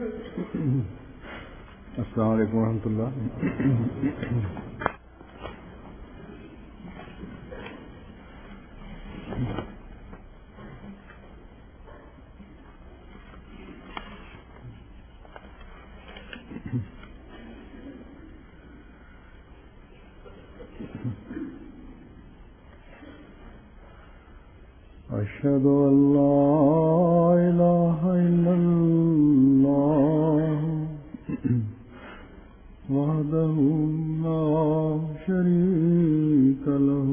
السلام عليكم ورحمة الله أشهد أن لا إله إلا الله وحده لا شريك له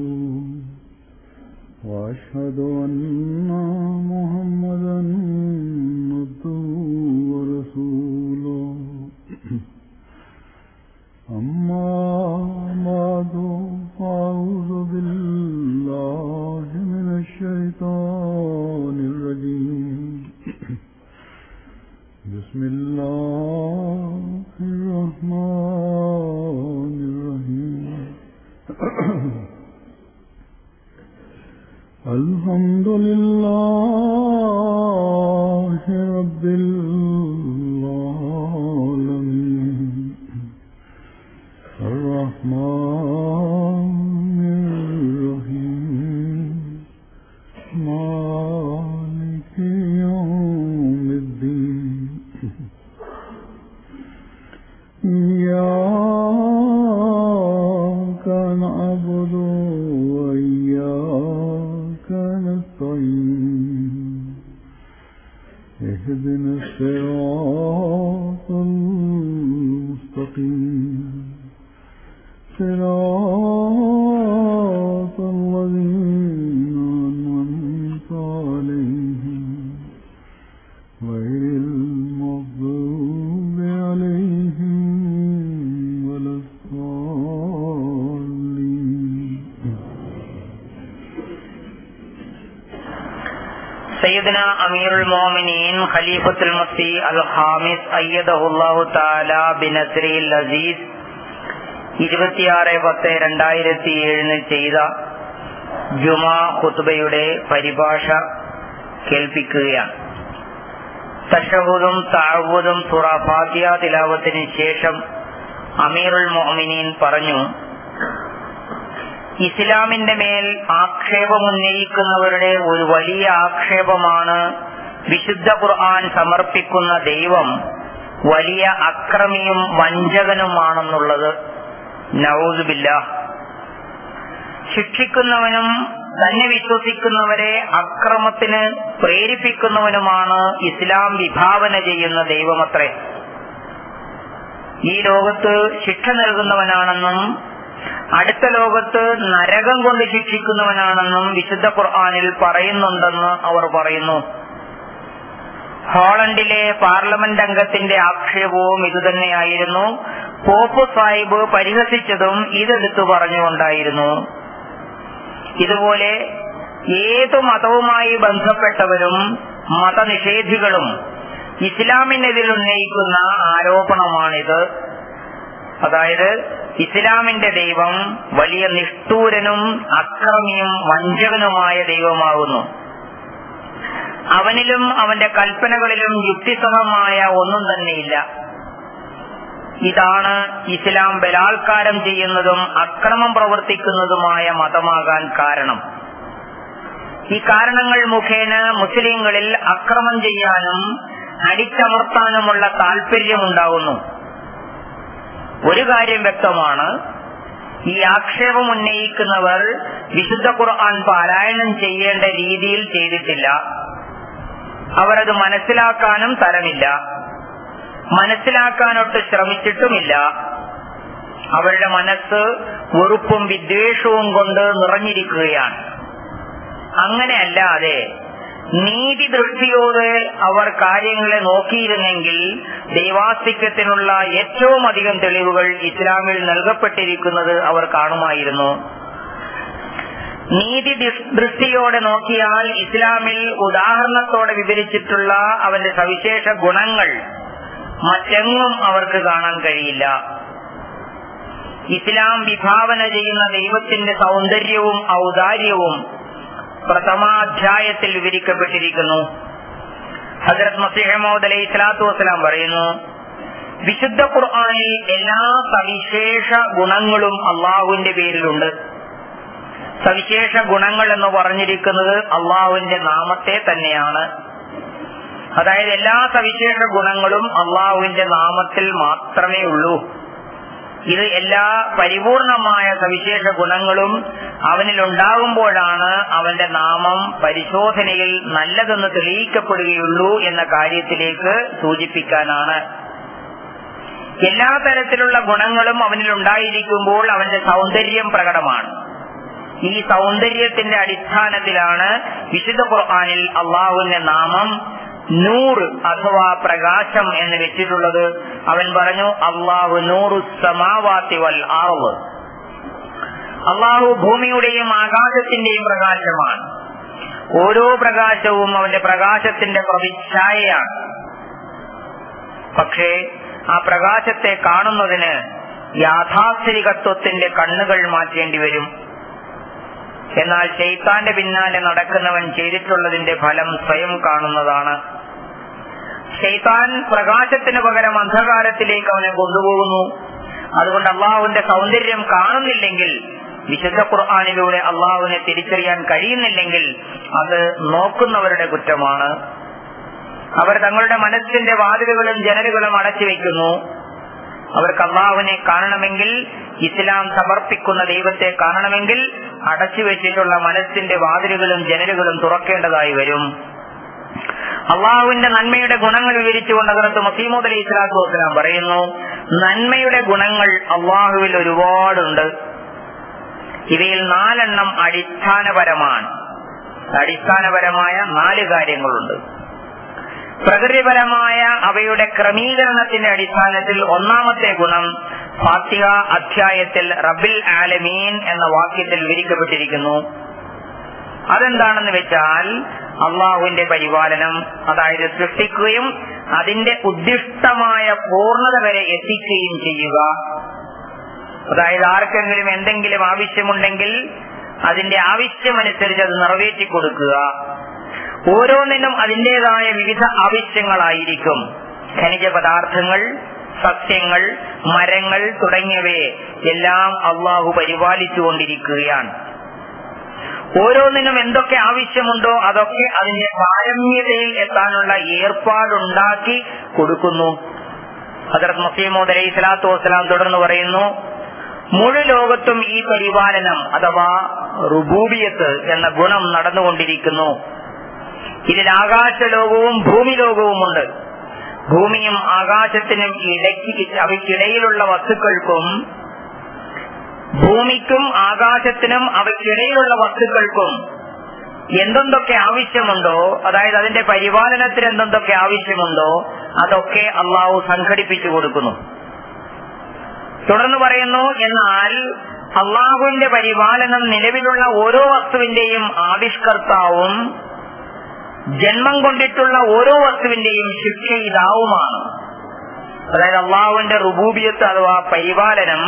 وأشهد أن محمدا عبده ورسوله أما بعد فأعوذ بالله من الشيطان الرجيم بسم الله الرحمن الرحيم الحمد لله رب العالمين الرحمن الرحيم مالك يوم الدين إياك نعبد وإياك نستعين اهدنا الصراط المستقيم صراط الذين أنعمت عليهم غير المغضوب عليهم ولا الضالين سيدنا أمير المؤمنين خليفة المسيح الخامس أيده الله تعالى بنصره العزيز ഇരുപത്തിയാറ് പത്ത് രണ്ടായിരത്തി ഏഴിന് ചെയ്ത ജുമാ ഖുത്തുബയുടെ പരിഭാഷ കേൾപ്പിക്കുകയാണ് തഷഹുദും താഴ്വതും സുറ ഫാത്തിയ തിലാവത്തിന് ശേഷം അമീറുൽ മൊമിനീൻ പറഞ്ഞു ഇസ്ലാമിന്റെ മേൽ ആക്ഷേപമുന്നയിക്കുന്നവരുടെ ഒരു വലിയ ആക്ഷേപമാണ് വിശുദ്ധ ഖുർആൻ സമർപ്പിക്കുന്ന ദൈവം വലിയ അക്രമിയും വഞ്ചകനുമാണെന്നുള്ളത് നൗസുബില്ല ശിക്ഷിക്കുന്നവനും തന്നെ വിശ്വസിക്കുന്നവരെ അക്രമത്തിന് പ്രേരിപ്പിക്കുന്നവനുമാണ് ഇസ്ലാം വിഭാവന ചെയ്യുന്ന ദൈവമത്രേ ഈ ലോകത്ത് ശിക്ഷ നൽകുന്നവനാണെന്നും അടുത്ത ലോകത്ത് നരകം കൊണ്ട് ശിക്ഷിക്കുന്നവനാണെന്നും വിശുദ്ധ ഖുർആാനിൽ പറയുന്നുണ്ടെന്ന് അവർ പറയുന്നു ഹോളണ്ടിലെ പാർലമെന്റ് അംഗത്തിന്റെ ആക്ഷേപവും ഇതുതന്നെയായിരുന്നു പോപ്പ് സാഹിബ് പരിഹസിച്ചതും ഇതെടുത്തു പറഞ്ഞുകൊണ്ടായിരുന്നു ഇതുപോലെ ഏതു മതവുമായി ബന്ധപ്പെട്ടവരും മതനിഷേധികളും ഇസ്ലാമിനെതിരെ ഉന്നയിക്കുന്ന ആരോപണമാണിത് അതായത് ഇസ്ലാമിന്റെ ദൈവം വലിയ നിഷ്ഠൂരനും അക്രമിയും വഞ്ചകനുമായ ദൈവമാകുന്നു അവനിലും അവന്റെ കൽപ്പനകളിലും യുക്തിസഹമായ ഒന്നും തന്നെയില്ല ഇതാണ് ഇസ്ലാം ബലാത്കാരം ചെയ്യുന്നതും അക്രമം പ്രവർത്തിക്കുന്നതുമായ മതമാകാൻ കാരണം ഈ കാരണങ്ങൾ മുഖേന മുസ്ലിങ്ങളിൽ അക്രമം ചെയ്യാനും അടിച്ചമർത്താനുമുള്ള താല്പര്യമുണ്ടാകുന്നു ഒരു കാര്യം വ്യക്തമാണ് ഈ ആക്ഷേപം ഉന്നയിക്കുന്നവർ വിശുദ്ധ ഖുർആൻ പാരായണം ചെയ്യേണ്ട രീതിയിൽ ചെയ്തിട്ടില്ല അവരത് മനസ്സിലാക്കാനും തരമില്ല മനസ്സിലാക്കാനൊട്ട് ശ്രമിച്ചിട്ടുമില്ല അവരുടെ മനസ്സ് വെറുപ്പും വിദ്വേഷവും കൊണ്ട് നിറഞ്ഞിരിക്കുകയാണ് അങ്ങനെയല്ലാതെ നീതി ദൃഷ്ടിയോടെ അവർ കാര്യങ്ങളെ നോക്കിയിരുന്നെങ്കിൽ ദൈവാസ്തിക്യത്തിനുള്ള ഏറ്റവും അധികം തെളിവുകൾ ഇസ്ലാമിൽ നൽകപ്പെട്ടിരിക്കുന്നത് അവർ കാണുമായിരുന്നു നീതി ദൃഷ്ടിയോടെ നോക്കിയാൽ ഇസ്ലാമിൽ ഉദാഹരണത്തോടെ വിവരിച്ചിട്ടുള്ള അവന്റെ സവിശേഷ ഗുണങ്ങൾ മറ്റെങ്ങും അവർക്ക് കാണാൻ കഴിയില്ല ഇസ്ലാം വിഭാവന ചെയ്യുന്ന ദൈവത്തിന്റെ സൗന്ദര്യവും ഔദാര്യവും പ്രഥമാധ്യായത്തിൽ വിവരിക്കപ്പെട്ടിരിക്കുന്നു ഹജറത് മസിഹമോദ് അലൈഹി സ്വലാത്തു വസ്സലാം പറയുന്നു വിശുദ്ധ ഖുർആനിൽ എല്ലാ സവിശേഷ ഗുണങ്ങളും അള്ളാഹുവിന്റെ പേരിലുണ്ട് സവിശേഷ ഗുണങ്ങൾ എന്ന് പറഞ്ഞിരിക്കുന്നത് അള്ളാഹുവിന്റെ നാമത്തെ തന്നെയാണ് അതായത് എല്ലാ സവിശേഷ ഗുണങ്ങളും അള്ളാഹുവിന്റെ നാമത്തിൽ മാത്രമേ ഉള്ളൂ ഇത് എല്ലാ പരിപൂർണമായ സവിശേഷ ഗുണങ്ങളും അവനിൽ ഉണ്ടാകുമ്പോഴാണ് അവന്റെ നാമം പരിശോധനയിൽ നല്ലതെന്ന് തെളിയിക്കപ്പെടുകയുള്ളൂ എന്ന കാര്യത്തിലേക്ക് സൂചിപ്പിക്കാനാണ് എല്ലാ തരത്തിലുള്ള ഗുണങ്ങളും അവനിൽ ഉണ്ടായിരിക്കുമ്പോൾ അവന്റെ സൗന്ദര്യം പ്രകടമാണ് ഈ സൗന്ദര്യത്തിന്റെ അടിസ്ഥാനത്തിലാണ് വിശുദ്ധ ഖുർആാനിൽ അള്ളാഹുവിന്റെ നാമം നൂറ് അഥവാ പ്രകാശം എന്ന് വെച്ചിട്ടുള്ളത് അവൻ പറഞ്ഞു അള്ളാഹു നൂറു സമാവാത്തി വൽ ആവ് അള്ളാഹു ഭൂമിയുടെയും ആകാശത്തിന്റെയും പ്രകാശമാണ് ഓരോ പ്രകാശവും അവന്റെ പ്രകാശത്തിന്റെ പ്രതിച്ഛായയാണ് പക്ഷേ ആ പ്രകാശത്തെ കാണുന്നതിന് യാഥാസ്ഥിതികത്വത്തിന്റെ കണ്ണുകൾ മാറ്റേണ്ടി വരും എന്നാൽ ശൈത്താന്റെ പിന്നാലെ നടക്കുന്നവൻ ചെയ്തിട്ടുള്ളതിന്റെ ഫലം സ്വയം കാണുന്നതാണ് ശൈത്താൻ പ്രകാശത്തിന് പകരം അന്ധകാരത്തിലേക്ക് അവനെ കൊണ്ടുപോകുന്നു അതുകൊണ്ട് അള്ളാഹുവിന്റെ സൗന്ദര്യം കാണുന്നില്ലെങ്കിൽ വിശുദ്ധ ഖുർആാനിലൂടെ അള്ളാഹുവിനെ തിരിച്ചറിയാൻ കഴിയുന്നില്ലെങ്കിൽ അത് നോക്കുന്നവരുടെ കുറ്റമാണ് അവർ തങ്ങളുടെ മനസ്സിന്റെ വാതിലുകളും ജനലുകളും അടച്ചു വെക്കുന്നു അവർക്ക് അള്ളാഹുവിനെ കാണണമെങ്കിൽ ഇസ്ലാം സമർപ്പിക്കുന്ന ദൈവത്തെ കാണണമെങ്കിൽ അടച്ചു വെച്ചിട്ടുള്ള മനസ്സിന്റെ വാതിലുകളും ജനലുകളും തുറക്കേണ്ടതായി വരും അള്ളാഹുവിന്റെ നന്മയുടെ ഗുണങ്ങൾ വിവരിച്ചുകൊണ്ട് അതിനകത്ത് മസീമോദ് അലി ഇസ്ലാത്തു വസ്സലാം പറയുന്നു നന്മയുടെ ഗുണങ്ങൾ അള്ളാഹുവിൽ ഒരുപാടുണ്ട് ഇവയിൽ നാലെണ്ണം അടിസ്ഥാനപരമാണ് അടിസ്ഥാനപരമായ നാല് കാര്യങ്ങളുണ്ട് പ്രകൃതിപരമായ അവയുടെ ക്രമീകരണത്തിന്റെ അടിസ്ഥാനത്തിൽ ഒന്നാമത്തെ ഗുണം ഫാത്തിഹ അധ്യായത്തിൽ റബിൽ ആലമീൻ എന്ന വാക്യത്തിൽ വിവരിക്കപ്പെട്ടിരിക്കുന്നു അതെന്താണെന്ന് വെച്ചാൽ അള്ളാഹുവിന്റെ പരിപാലനം അതായത് സൃഷ്ടിക്കുകയും അതിന്റെ ഉദ്ദിഷ്ടമായ പൂർണ്ണത വരെ എത്തിക്കുകയും ചെയ്യുക അതായത് ആർക്കെങ്കിലും എന്തെങ്കിലും ആവശ്യമുണ്ടെങ്കിൽ അതിന്റെ ആവശ്യമനുസരിച്ച് അത് നിറവേറ്റി കൊടുക്കുക ഓരോന്നിനും അതിൻ്റെതായ വിവിധ ആവശ്യങ്ങളായിരിക്കും ഖനിജ പദാർത്ഥങ്ങൾ സസ്യങ്ങൾ മരങ്ങൾ തുടങ്ങിയവയെ എല്ലാം അള്ളാഹു പരിപാലിച്ചുകൊണ്ടിരിക്കുകയാണ് ഓരോന്നിനും എന്തൊക്കെ ആവശ്യമുണ്ടോ അതൊക്കെ അതിന്റെ പാരമ്യതയിൽ എത്താനുള്ള ഏർപ്പാടുണ്ടാക്കി കൊടുക്കുന്നു ഹജറത് മസീമോദ് അലൈഹി സ്വലാത്തു വസ്സലാം തുടർന്ന് പറയുന്നു മുഴു ലോകത്തും ഈ പരിപാലനം അഥവാ റുബൂബിയത്ത് എന്ന ഗുണം നടന്നുകൊണ്ടിരിക്കുന്നു ഇതിൽ ആകാശലോകവും ഭൂമിലോകവുമുണ്ട് ഭൂമിയും ആകാശത്തിനും ഇടയ്ക്ക് അവയ്ക്കിടയിലുള്ള വസ്തുക്കൾക്കും ഭൂമിക്കും ആകാശത്തിനും അവയ്ക്കിടയിലുള്ള വസ്തുക്കൾക്കും എന്തെന്തൊക്കെ ആവശ്യമുണ്ടോ അതായത് അതിന്റെ പരിപാലനത്തിന് എന്തെന്തൊക്കെ ആവശ്യമുണ്ടോ അതൊക്കെ അള്ളാഹു സംഘടിപ്പിച്ചു കൊടുക്കുന്നു തുടർന്ന് പറയുന്നു എന്നാൽ അള്ളാഹുവിന്റെ പരിപാലനം നിലവിലുള്ള ഓരോ വസ്തുവിന്റെയും ആവിഷ്കർത്താവും ജന്മം കൊണ്ടിട്ടുള്ള ഓരോ വസ്തുവിന്റെയും ശിക്ഷയിതാവുമാണ് അതായത് അള്ളാഹുവിന്റെ റുബൂബിയത്ത് അഥവാ പരിപാലനം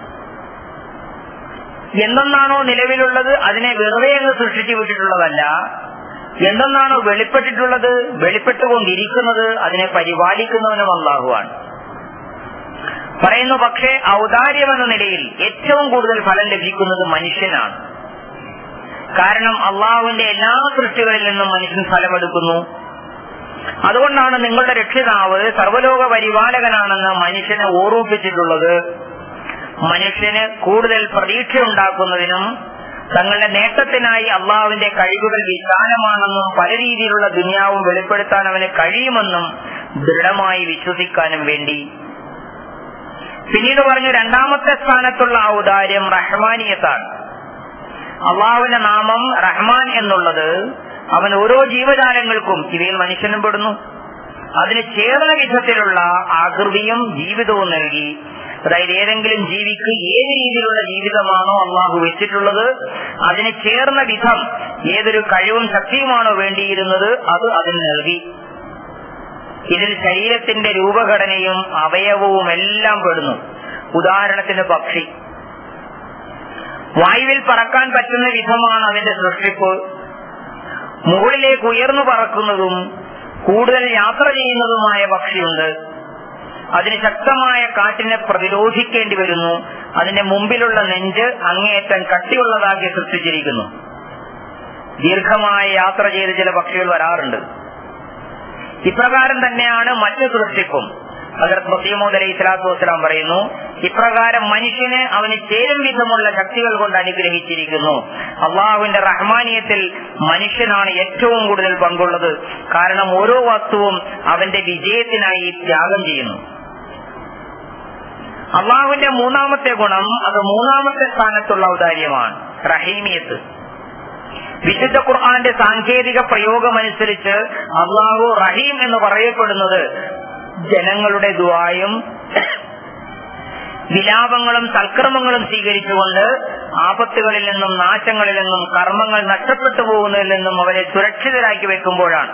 എന്തെന്നാണോ നിലവിലുള്ളത് അതിനെ വെറുതെ അങ്ങ് സൃഷ്ടിച്ചു വിട്ടിട്ടുള്ളതല്ല എന്തെന്നാണോ വെളിപ്പെട്ടിട്ടുള്ളത് വെളിപ്പെട്ടുകൊണ്ടിരിക്കുന്നത് അതിനെ പരിപാലിക്കുന്നവനും അള്ളാഹുവാണ് പറയുന്നു പക്ഷേ ഔദാര്യം എന്ന നിലയിൽ ഏറ്റവും കൂടുതൽ ഫലം ലഭിക്കുന്നത് മനുഷ്യനാണ് കാരണം അള്ളാഹുവിന്റെ എല്ലാ സൃഷ്ടികളിൽ നിന്നും മനുഷ്യൻ ഫലമെടുക്കുന്നു അതുകൊണ്ടാണ് നിങ്ങളുടെ രക്ഷിതാവ് സർവലോക പരിപാലകനാണെന്ന് മനുഷ്യനെ ഓർമ്മിപ്പിച്ചിട്ടുള്ളത് മനുഷ്യന് കൂടുതൽ പ്രതീക്ഷ ഉണ്ടാക്കുന്നതിനും തങ്ങളുടെ നേട്ടത്തിനായി അള്ളാഹുവിന്റെ കഴിവുകൾ വിശാലമാണെന്നും പല രീതിയിലുള്ള ദുനിയാവും വെളിപ്പെടുത്താൻ അവന് കഴിയുമെന്നും ദൃഢമായി വിശ്വസിക്കാനും വേണ്ടി പിന്നീട് പറഞ്ഞു രണ്ടാമത്തെ സ്ഥാനത്തുള്ള ഔദാര്യം റഹ്മാനിയത്താണ് അള്ളാഹുവിന്റെ നാമം റഹ്മാൻ എന്നുള്ളത് അവൻ ഓരോ ജീവജാലങ്ങൾക്കും ഇവയിൽ മനുഷ്യനും പെടുന്നു അതിന് ചേർന്ന വിധത്തിലുള്ള ആകൃതിയും ജീവിതവും നൽകി അതായത് ഏതെങ്കിലും ജീവിക്ക് ഏത് രീതിയിലുള്ള ജീവിതമാണോ അള്ളാഹു വെച്ചിട്ടുള്ളത് അതിന് ചേർന്ന വിധം ഏതൊരു കഴിവും ശക്തിയുമാണോ വേണ്ടിയിരുന്നത് അത് അതിന് നൽകി ഇതിൽ ശരീരത്തിന്റെ രൂപഘടനയും അവയവവും എല്ലാം പെടുന്നു ഉദാഹരണത്തിന് പക്ഷി വായുവിൽ പറക്കാൻ പറ്റുന്ന വിധമാണ് അതിന്റെ സൃഷ്ടിപ്പ് മുകളിലേക്ക് ഉയർന്നു പറക്കുന്നതും കൂടുതൽ യാത്ര ചെയ്യുന്നതുമായ പക്ഷിയുണ്ട് അതിന് ശക്തമായ കാറ്റിനെ പ്രതിരോധിക്കേണ്ടി വരുന്നു അതിന്റെ മുമ്പിലുള്ള നെഞ്ച് അങ്ങേയറ്റം കട്ടിയുള്ളതാക്കി സൃഷ്ടിച്ചിരിക്കുന്നു ദീർഘമായ യാത്ര ചെയ്ത് ചില പക്ഷികൾ വരാറുണ്ട് ഇപ്രകാരം തന്നെയാണ് മറ്റു സൃഷ്ടിപ്പും ഹജറത് മസീമോദ് അലൈഹി സ്വലാത്തു വസ്സലാം പറയുന്നു ഇപ്രകാരം മനുഷ്യന് അവന് ചേരും വിധമുള്ള ശക്തികൾ കൊണ്ട് അനുഗ്രഹിച്ചിരിക്കുന്നു അള്ളാഹുവിന്റെ റഹ്മാനിയത്തിൽ മനുഷ്യനാണ് ഏറ്റവും കൂടുതൽ പങ്കുള്ളത് കാരണം ഓരോ വസ്തുവും അവന്റെ വിജയത്തിനായി ത്യാഗം ചെയ്യുന്നു അള്ളാഹുവിന്റെ മൂന്നാമത്തെ ഗുണം അത് മൂന്നാമത്തെ സ്ഥാനത്തുള്ള ഔദാര്യമാണ് റഹീമിയത്ത് വിശുദ്ധ ഖുർആന്റെ സാങ്കേതിക പ്രയോഗമനുസരിച്ച് അള്ളാഹു റഹീം എന്ന് പറയപ്പെടുന്നത് ജനങ്ങളുടെ ദുആയും വിലാപങ്ങളും സൽക്കർമ്മങ്ങളും സ്വീകരിച്ചുകൊണ്ട് ആപത്തുകളിൽ നിന്നും നാശങ്ങളിൽ നിന്നും കർമ്മങ്ങൾ നഷ്ടപ്പെട്ടു പോകുന്നതിൽ നിന്നും അവരെ സുരക്ഷിതരാക്കി വെക്കുമ്പോഴാണ്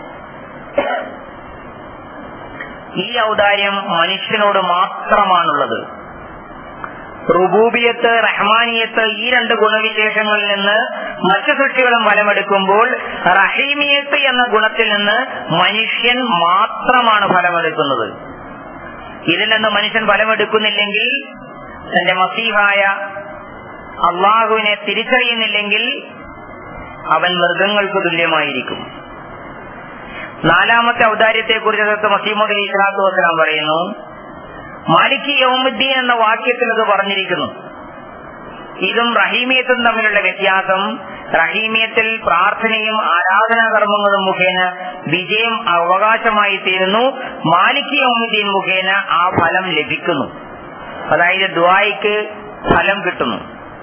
ഈ ഔദാര്യം മനുഷ്യനോട് മാത്രമാണുള്ളത് റുബൂബിയത്ത് റഹ്മാനിയത്ത് ഈ രണ്ട് ഗുണവിശേഷങ്ങളിൽ നിന്ന് മറ്റു സൃഷ്ടികളും ഫലമെടുക്കുമ്പോൾ റഹീമിയത്ത് എന്ന ഗുണത്തിൽ നിന്ന് മനുഷ്യൻ മാത്രമാണ് ഫലമെടുക്കുന്നത് ഇതിൽ നിന്ന് മനുഷ്യൻ ഫലമെടുക്കുന്നില്ലെങ്കിൽ തന്റെ മസീഹായ അള്ളാഹുവിനെ തിരിച്ചറിയുന്നില്ലെങ്കിൽ അവൻ മൃഗങ്ങൾക്ക് തുല്യമായിരിക്കും നാലാമത്തെ ഔദാര്യത്തെ കുറിച്ച് മസീമുദ് അലി ഇസ്ലാത്തു വസ്സലാം പറയുന്നു മാലിക് യൗമുദ്ദീൻ എന്ന വാക്യത്തിൽ അത് പറഞ്ഞിരിക്കുന്നു ഇതും റഹീമിയത്തും തമ്മിലുള്ള വ്യത്യാസം റഹീമിയത്തിൽ പ്രാർത്ഥനയും ആരാധനാ കർമ്മങ്ങളും മുഖേന വിജയം അവകാശമായി തീരുന്നു മാലിക് യൗമുദ്ദീൻ മുഖേന ആ ഫലം ലഭിക്കുന്നു അതായത് ദ്വായിക്ക് ഫലം കിട്ടുന്നു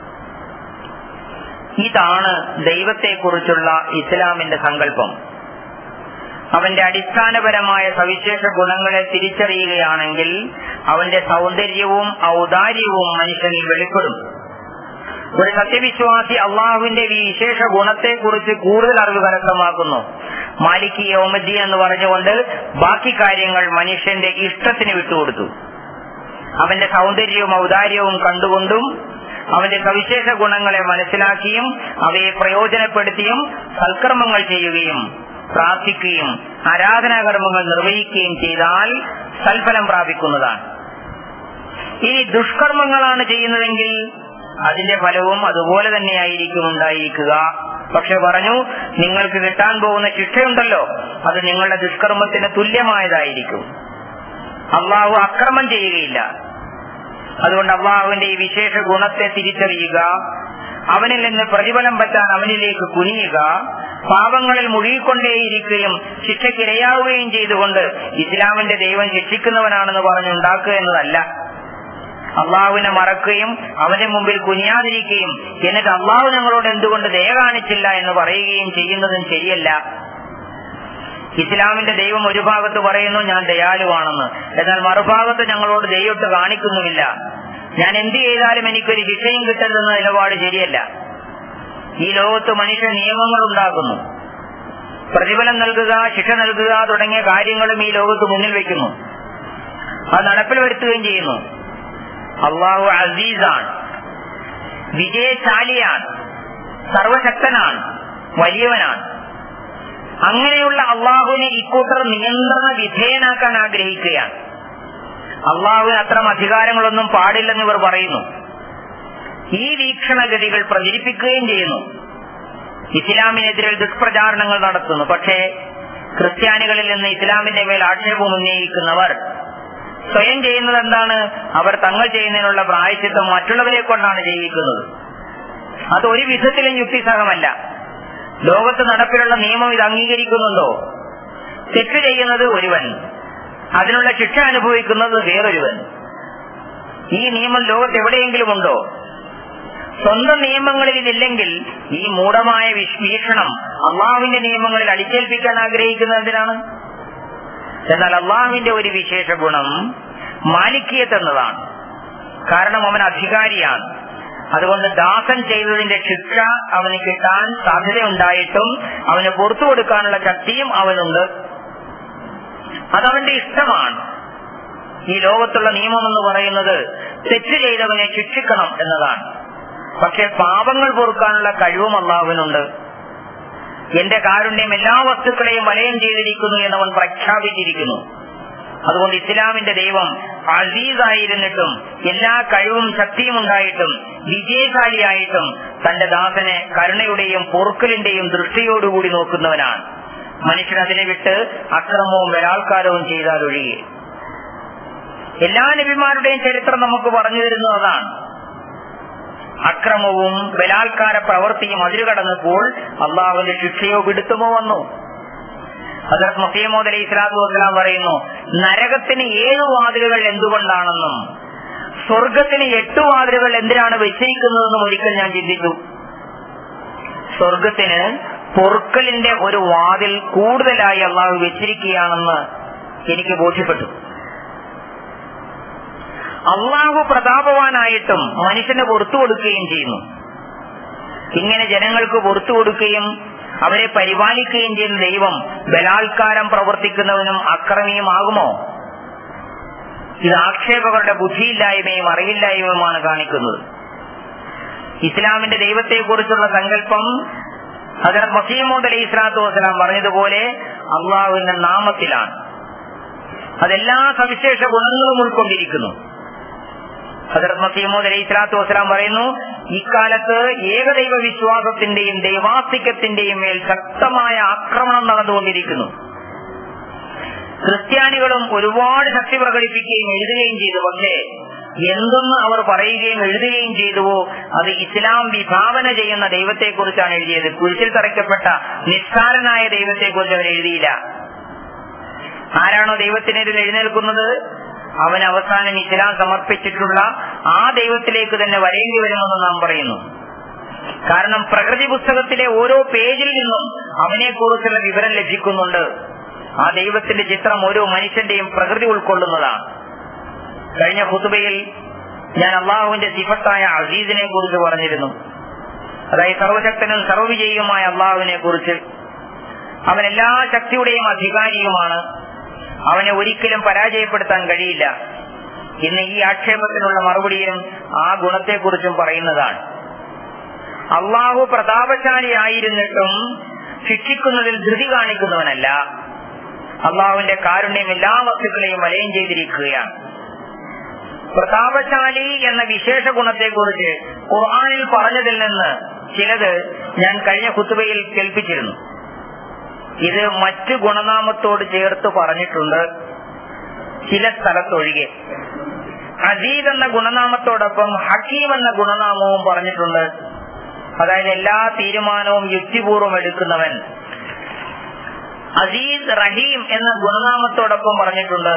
ഇതാണ് ദൈവത്തെക്കുറിച്ചുള്ള ഇസ്ലാമിന്റെ സങ്കല്പം അവന്റെ അടിസ്ഥാനപരമായ സവിശേഷ ഗുണങ്ങളെ തിരിച്ചറിയുകയാണെങ്കിൽ അവന്റെ സൗന്ദര്യവും ഔദാര്യവും മനുഷ്യനിൽ വെളിപ്പെടും ഒരു സത്യവിശ്വാസി അള്ളാഹുവിന്റെ ഈ വിശേഷ ഗുണത്തെക്കുറിച്ച് കൂടുതൽ അറിവ് കരസ്ഥമാക്കുന്നു മാലിക് യോമദ്ദി എന്ന് പറഞ്ഞുകൊണ്ട് ബാക്കി കാര്യങ്ങൾ മനുഷ്യന്റെ ഇഷ്ടത്തിന് വിട്ടുകൊടുത്തു അവന്റെ സൗന്ദര്യവും ഔദാര്യവും കണ്ടുകൊണ്ടും അവന്റെ സവിശേഷ ഗുണങ്ങളെ മനസ്സിലാക്കിയും അവയെ പ്രയോജനപ്പെടുത്തിയും സൽക്കർമ്മങ്ങൾ ചെയ്യുകയും പ്രാർത്ഥിക്കുകയും ആരാധനാകർമ്മങ്ങൾ നിർവഹിക്കുകയും ചെയ്താൽ സൽഫലം പ്രാപിക്കുന്നതാണ് ഇനി ദുഷ്കർമ്മങ്ങളാണ് ചെയ്യുന്നതെങ്കിൽ അതിന്റെ ഫലവും അതുപോലെ തന്നെയായിരിക്കും ഉണ്ടായിരിക്കുക പക്ഷെ പറഞ്ഞു നിങ്ങൾക്ക് കിട്ടാൻ പോകുന്ന ശിക്ഷയുണ്ടല്ലോ അത് നിങ്ങളുടെ ദുഷ്കർമ്മത്തിന് തുല്യമായതായിരിക്കും അള്ളാഹു അക്രമം ചെയ്യുകയില്ല അതുകൊണ്ട് അള്ളാഹുവിന്റെ ഈ വിശേഷ ഗുണത്തെ തിരിച്ചറിയുക അവനിൽ നിന്ന് പ്രതിഫലം പറ്റാൻ അവനിലേക്ക് കുനിയുക പാപങ്ങളിൽ മുഴുകിക്കൊണ്ടേയിരിക്കുകയും ശിക്ഷയ്ക്കിരയാവുകയും ചെയ്തുകൊണ്ട് ഇസ്ലാമിന്റെ ദൈവം ശിക്ഷിക്കുന്നവനാണെന്ന് പറഞ്ഞുണ്ടാക്കുക എന്നതല്ല അള്ളാഹുവിനെ മറക്കുകയും അവന്റെ മുമ്പിൽ കുനിയാതിരിക്കുകയും എന്നിട്ട് അള്ളാഹു ഞങ്ങളോട് എന്തുകൊണ്ട് ദയ കാണിച്ചില്ല എന്ന് പറയുകയും ചെയ്യുന്നതും ശരിയല്ല ഇസ്ലാമിന്റെ ദൈവം ഒരു ഭാഗത്ത് പറയുന്നു ഞാൻ ദയാലുവാണെന്ന് എന്നാൽ മറുഭാഗത്ത് ഞങ്ങളോട് ദൈവത്തെ കാണിക്കുന്നുമില്ല ഞാൻ എന്ത് ചെയ്താലും എനിക്കൊരു ശിക്ഷയും കിട്ടരുതെന്ന നിലപാട് ശരിയല്ല ഈ ലോകത്ത് മനുഷ്യ നിയമങ്ങൾ ഉണ്ടാക്കുന്നു പ്രതിഫലം നൽകുക ശിക്ഷ നൽകുക തുടങ്ങിയ കാര്യങ്ങളും ഈ ലോകത്ത് മുന്നിൽ വെക്കുന്നു അത് നടപ്പിൽ വരുത്തുകയും ചെയ്യുന്നു അള്ളാഹു അസീസാണ് വിജയശാലിയാണ് സർവശക്തനാണ് വലിയവനാണ് അങ്ങനെയുള്ള അള്ളാഹുവിനെ ഇക്കൂട്ടർ നിയന്ത്രണ വിധേയനാക്കാൻ ആഗ്രഹിക്കുകയാണ് അള്ളാഹുവിന് അത്തരം അധികാരങ്ങളൊന്നും പാടില്ലെന്ന് ഇവർ പറയുന്നു ഈ വീക്ഷണഗതികൾ പ്രചരിപ്പിക്കുകയും ചെയ്യുന്നു ഇസ്ലാമിനെതിരെ ദുഷ്പ്രചാരണങ്ങൾ നടത്തുന്നു പക്ഷേ ക്രിസ്ത്യാനികളിൽ നിന്ന് ഇസ്ലാമിന്റെ മേൽ ആക്ഷേപം ഉന്നയിക്കുന്നവർ സ്വയം ചെയ്യുന്നത് എന്താണ് അവർ തങ്ങൾ ചെയ്യുന്നതിനുള്ള പ്രായച്ചിത്തം മറ്റുള്ളവരെ കൊണ്ടാണ് ചെയ്യിക്കുന്നത് അത് ഒരു വിധത്തിലും യുക്തിസഹമല്ല ലോകത്ത് നടപ്പിലുള്ള നിയമം ഇത് അംഗീകരിക്കുന്നുണ്ടോ തെറ്റ് ചെയ്യുന്നത് ഒരുവൻ അതിനുള്ള ശിക്ഷ അനുഭവിക്കുന്നത് വേറൊരുവൻ ഈ നിയമം ലോകത്ത് എവിടെയെങ്കിലും ഉണ്ടോ സ്വന്തം നിയമങ്ങളിൽ ഇതില്ലെങ്കിൽ ഈ മൂഢമായ വീക്ഷണം അള്ളാഹുവിന്റെ നിയമങ്ങളിൽ അടിച്ചേൽപ്പിക്കാൻ ആഗ്രഹിക്കുന്നതിനാണ് എന്നാൽ അള്ളാഹുവിന്റെ ഒരു വിശേഷ ഗുണം മാലിക്യത്ത് എന്നതാണ് കാരണം അവൻ അധികാരിയാണ് അതുകൊണ്ട് ദാസൻ ചെയ്തതിന്റെ ശിക്ഷ അവന് കിട്ടാൻ സാധ്യതയുണ്ടായിട്ടും അവന് പുറത്തു കൊടുക്കാനുള്ള ശക്തിയും അവനുണ്ട് അതവന്റെ ഇഷ്ടമാണ് ഈ ലോകത്തുള്ള നിയമം എന്ന് പറയുന്നത് തെറ്റ് ചെയ്തവനെ ശിക്ഷിക്കണം എന്നതാണ് പക്ഷെ പാപങ്ങൾ പൊറുക്കാനുള്ള കഴിവും അള്ളാഹുവിനുണ്ട് എന്റെ കാരുണ്യം എല്ലാ വസ്തുക്കളെയും വലയം ചെയ്തിരിക്കുന്നു എന്നവൻ പ്രഖ്യാപിച്ചിരിക്കുന്നു അതുകൊണ്ട് ഇസ്ലാമിന്റെ ദൈവം അസീസായിരുന്നിട്ടും എല്ലാ കഴിവും ശക്തിയും ഉണ്ടായിട്ടും വിജയശാലിയായിട്ടും തന്റെ ദാസനെ കരുണയുടെയും പൊറുക്കലിന്റെയും ദൃഷ്ടിയോടുകൂടി നോക്കുന്നവനാണ് മനുഷ്യൻ അതിനെ വിട്ട് അക്രമവും ബലാത്കാരവും ചെയ്താൽ ഒഴികെ എല്ലാ നബിമാരുടെയും ചരിത്രം നമുക്ക് പറഞ്ഞു തരുന്നത് അതാണ് അക്രമവും ബലാത്കാര പ്രവൃത്തിയും അതിരുകടന്നപ്പോൾ അള്ളാഹുവിന്റെ ശിക്ഷയോ പിടുത്തമോ വന്നു ഹസരത് മസീമോദ് അലൈഹി സ്വലാത്തു വസ്സലാം പറയുന്നു നരകത്തിന് ഏഴു വാതിലുകൾ എന്തുകൊണ്ടാണെന്നും സ്വർഗത്തിന് എട്ട് വാതിലുകൾ എന്തിനാണ് വെച്ചിരിക്കുന്നതെന്നും ഒരിക്കൽ ഞാൻ ചിന്തിച്ചു സ്വർഗത്തിന് പൊറുക്കലിന്റെ ഒരു വാതിൽ കൂടുതലായി അള്ളാഹു വെച്ചിരിക്കുകയാണെന്ന് എനിക്ക് ബോധ്യപ്പെട്ടു അള്ളാഹു പ്രതാപവാനായിട്ടും മനുഷ്യന് പുറത്തു കൊടുക്കുകയും ചെയ്യുന്നു ഇങ്ങനെ ജനങ്ങൾക്ക് പുറത്തു കൊടുക്കുകയും അവരെ പരിപാലിക്കുകയും ചെയ്യുന്ന ദൈവം ബലാത്കാരം പ്രവർത്തിക്കുന്നവനും അക്രമിയുമാകുമോ ഇത് ആക്ഷേപകരുടെ ബുദ്ധിയില്ലായ്മയും അറിവില്ലായ്മയുമാണ് കാണിക്കുന്നത് ഇസ്ലാമിന്റെ ദൈവത്തെക്കുറിച്ചുള്ള സങ്കല്പം ഹജറത് മസീമോദ് അലൈഹി സ്വലാത്തു വസ്സലാം പറഞ്ഞതുപോലെ അള്ളാഹുവിന്റെ നാമത്തിലാണ് അതെല്ലാ സവിശേഷ ഗുണങ്ങളും ഉൾക്കൊണ്ടിരിക്കുന്നു ഹജറത് മസീമോദ് അലൈഹി സ്വലാത്തു വസ്സലാം പറയുന്നു ഇക്കാലത്ത് ഏകദൈവ വിശ്വാസത്തിന്റെയും ദൈവാസ്തിക്യത്തിന്റെയും മേൽ ശക്തമായ ആക്രമണം നടന്നുകൊണ്ടിരിക്കുന്നു ക്രിസ്ത്യാനികളും ഒരുപാട് ശക്തി പ്രകടിപ്പിക്കുകയും എഴുതുകയും ചെയ്തു പക്ഷേ എന്തെന്ന് അവർ പറയുകയും എഴുതുകയും ചെയ്തുവോ അത് ഇസ്ലാം വിഭാവന ചെയ്യുന്ന ദൈവത്തെക്കുറിച്ചാണ് എഴുതിയത് കുരിശിൽ തറയ്ക്കപ്പെട്ട നിസ്സാരനായ ദൈവത്തെക്കുറിച്ച് അവർ എഴുതിയില്ല ആരാണോ ദൈവത്തിനെതിരെ എഴുന്നേൽക്കുന്നത് അവൻ അവസാനം ഇസ്ലാം സമർപ്പിച്ചിട്ടുള്ള ആ ദൈവത്തിലേക്ക് തന്നെ വരേണ്ടി വരുമെന്ന് നാം പറയുന്നു കാരണം പ്രകൃതി പുസ്തകത്തിലെ ഓരോ പേജിൽ നിന്നും അവനെക്കുറിച്ചുള്ള വിവരം ലഭിക്കുന്നുണ്ട് ആ ദൈവത്തിന്റെ ചിത്രം ഓരോ മനുഷ്യന്റെയും പ്രകൃതി ഉൾക്കൊള്ളുന്നതാണ് കഴിഞ്ഞ ഹുതുബയിൽ ഞാൻ അള്ളാഹുവിന്റെ സിഫത്തായ അസീസിനെ കുറിച്ച് പറഞ്ഞിരുന്നു അതായത് സർവശക്തനും സർവവിജയിയുമായ അള്ളാഹുവിനെ കുറിച്ച് അവൻ എല്ലാ ശക്തിയുടെയും അധികാരിയുമാണ് അവനെ ഒരിക്കലും പരാജയപ്പെടുത്താൻ കഴിയില്ല ഇന്ന് ഈ ആക്ഷേപത്തിനുള്ള മറുപടിയും ആ ഗുണത്തെക്കുറിച്ചും പറയുന്നതാണ് അള്ളാഹു പ്രതാപശാലിയായിരുന്നിട്ടും ശിക്ഷിക്കുന്നതിൽ ധൃതി കാണിക്കുന്നവനല്ല അള്ളാഹുവിന്റെ കാരുണ്യം എല്ലാ വസ്തുക്കളെയും വലയം ചെയ്തിരിക്കുകയാണ് പ്രതാപശാലി എന്ന വിശേഷ ഗുണത്തെക്കുറിച്ച് ഖുർആാനിൽ പറഞ്ഞതിൽ നിന്ന് ചിലത് ഞാൻ കഴിഞ്ഞ കുത്തുബയിൽ കേൾപ്പിച്ചിരുന്നു ഇത് മറ്റു ഗുണനാമത്തോട് ചേർത്ത് പറഞ്ഞിട്ടുണ്ട് ചില സ്ഥലത്തൊഴികെ അസീദ് എന്ന ഗുണനാമത്തോടൊപ്പം ഹക്കീം എന്ന ഗുണനാമവും പറഞ്ഞിട്ടുണ്ട് അതായത് എല്ലാ തീരുമാനവും യുക്തിപൂർവ്വം എടുക്കുന്നവൻ അസീസ് റഹീം എന്ന ഗുണനാമത്തോടൊപ്പം പറഞ്ഞിട്ടുണ്ട്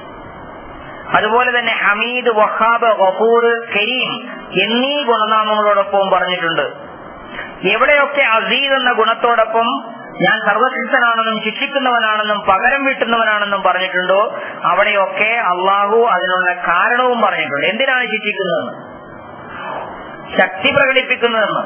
അതുപോലെ തന്നെ ഹമീദ് വഹാബ് ഗഫൂർ കരീം എന്നീ ഗുണനാമങ്ങളോടൊപ്പവും പറഞ്ഞിട്ടുണ്ട് എവിടെയൊക്കെ അസീദ് എന്ന ഗുണത്തോടൊപ്പം ഞാൻ സർവശക്തനാണെന്നും ശിക്ഷിക്കുന്നവനാണെന്നും പകരം വീട്ടുന്നവനാണെന്നും പറഞ്ഞിട്ടുണ്ടോ അവിടെയൊക്കെ അള്ളാഹു അതിനുള്ള കാരണവും പറഞ്ഞിട്ടുണ്ട് എന്തിനാണ് ശിക്ഷിക്കുന്നതെന്ന് ശക്തി പ്രകടിപ്പിക്കുന്നതെന്ന്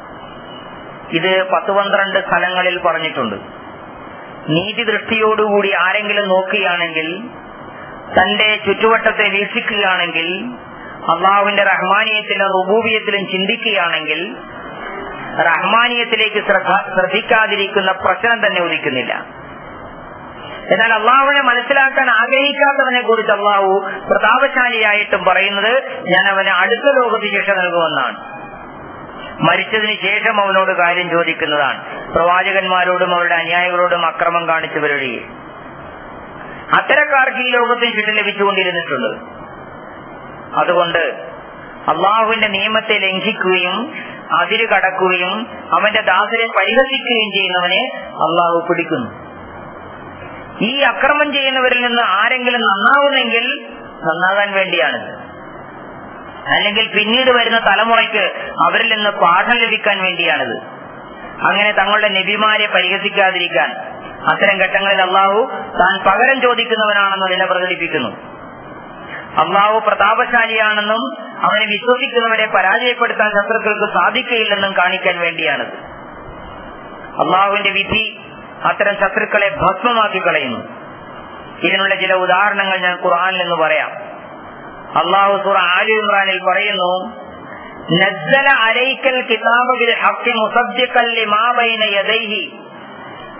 ഇത് പത്ത് പന്ത്രണ്ട് സ്ഥലങ്ങളിൽ പറഞ്ഞിട്ടുണ്ട് നീതി ദൃഷ്ടിയോടുകൂടി ആരെങ്കിലും നോക്കുകയാണെങ്കിൽ തന്റെ ചുറ്റുവട്ടത്തെ വീക്ഷിക്കുകയാണെങ്കിൽ അള്ളാഹുവിന്റെ റഹ്മാനീയത്തിലും റുബൂബിയത്തിലും ചിന്തിക്കുകയാണെങ്കിൽ റഹ്മാനീയത്തിലേക്ക് ശ്രദ്ധ ശ്രദ്ധിക്കാതിരിക്കുന്ന പ്രശ്നം തന്നെ ഉദിക്കുന്നില്ല എന്നാൽ അള്ളാഹുവിനെ മനസ്സിലാക്കാൻ ആഗ്രഹിക്കാത്തവനെ കുറിച്ച് അള്ളാഹു പ്രതാപശാലിയായിട്ടും പറയുന്നത് ഞാൻ അവന് അടുത്ത ലോകത്ത് ശിക്ഷ നൽകുമെന്നാണ് മരിച്ചതിന് ശേഷം അവനോട് കാര്യം ചോദിക്കുന്നതാണ് പ്രവാചകന്മാരോടും അവരുടെ അനുയായികളോടും അക്രമം കാണിച്ചവരൊഴികെ അത്തരക്കാർക്ക് ഈ ലോകത്തിൽ ശിക്ഷ ലഭിച്ചുകൊണ്ടിരുന്നിട്ടുണ്ട് അതുകൊണ്ട് അള്ളാഹുവിന്റെ നിയമത്തെ ലംഘിക്കുകയും അതിര് കടക്കുകയും അവന്റെ ദാസരെ പരിഹസിക്കുകയും ചെയ്യുന്നവനെ അള്ളാഹു പിടിക്കുന്നു ഈ അക്രമം ചെയ്യുന്നവരിൽ നിന്ന് ആരെങ്കിലും നന്നാവുന്നെങ്കിൽ നന്നാകാൻ വേണ്ടിയാണിത് അല്ലെങ്കിൽ പിന്നീട് വരുന്ന തലമുറയ്ക്ക് അവരിൽ നിന്ന് പാഠം ലഭിക്കാൻ വേണ്ടിയാണിത് അങ്ങനെ തങ്ങളുടെ നബിമാരെ പരിഹസിക്കാതിരിക്കാൻ അത്തരം ഘട്ടങ്ങളിൽ അള്ളാഹു താൻ പകരം ചോദിക്കുന്നവനാണെന്ന് നില പ്രകടിപ്പിക്കുന്നു അള്ളാഹു പ്രതാപശാലിയാണെന്നും അവനെ വിശ്വസിക്കുന്നവരെ പരാജയപ്പെടുത്താൻ ശത്രുക്കൾക്ക് സാധിക്കയില്ലെന്നും കാണിക്കാൻ വേണ്ടിയാണിത് അള്ളാഹുവിന്റെ വിധി അത്തരം ശത്രുക്കളെ ഭസ്മമാക്കി കളയുന്നു ഇതിനുള്ള ചില ഉദാഹരണങ്ങൾ ഞാൻ ഖുർആനിൽ നിന്ന് പറയാം അള്ളാഹു സുറ ആലി ഇമ്രാനിൽ പറയുന്നു നസ്സല അലൈക്കൽ കിതാബ ബിൽ ഹഖ് മുസദ്ദിഖൻ ലിമാ ബൈന യദൈഹി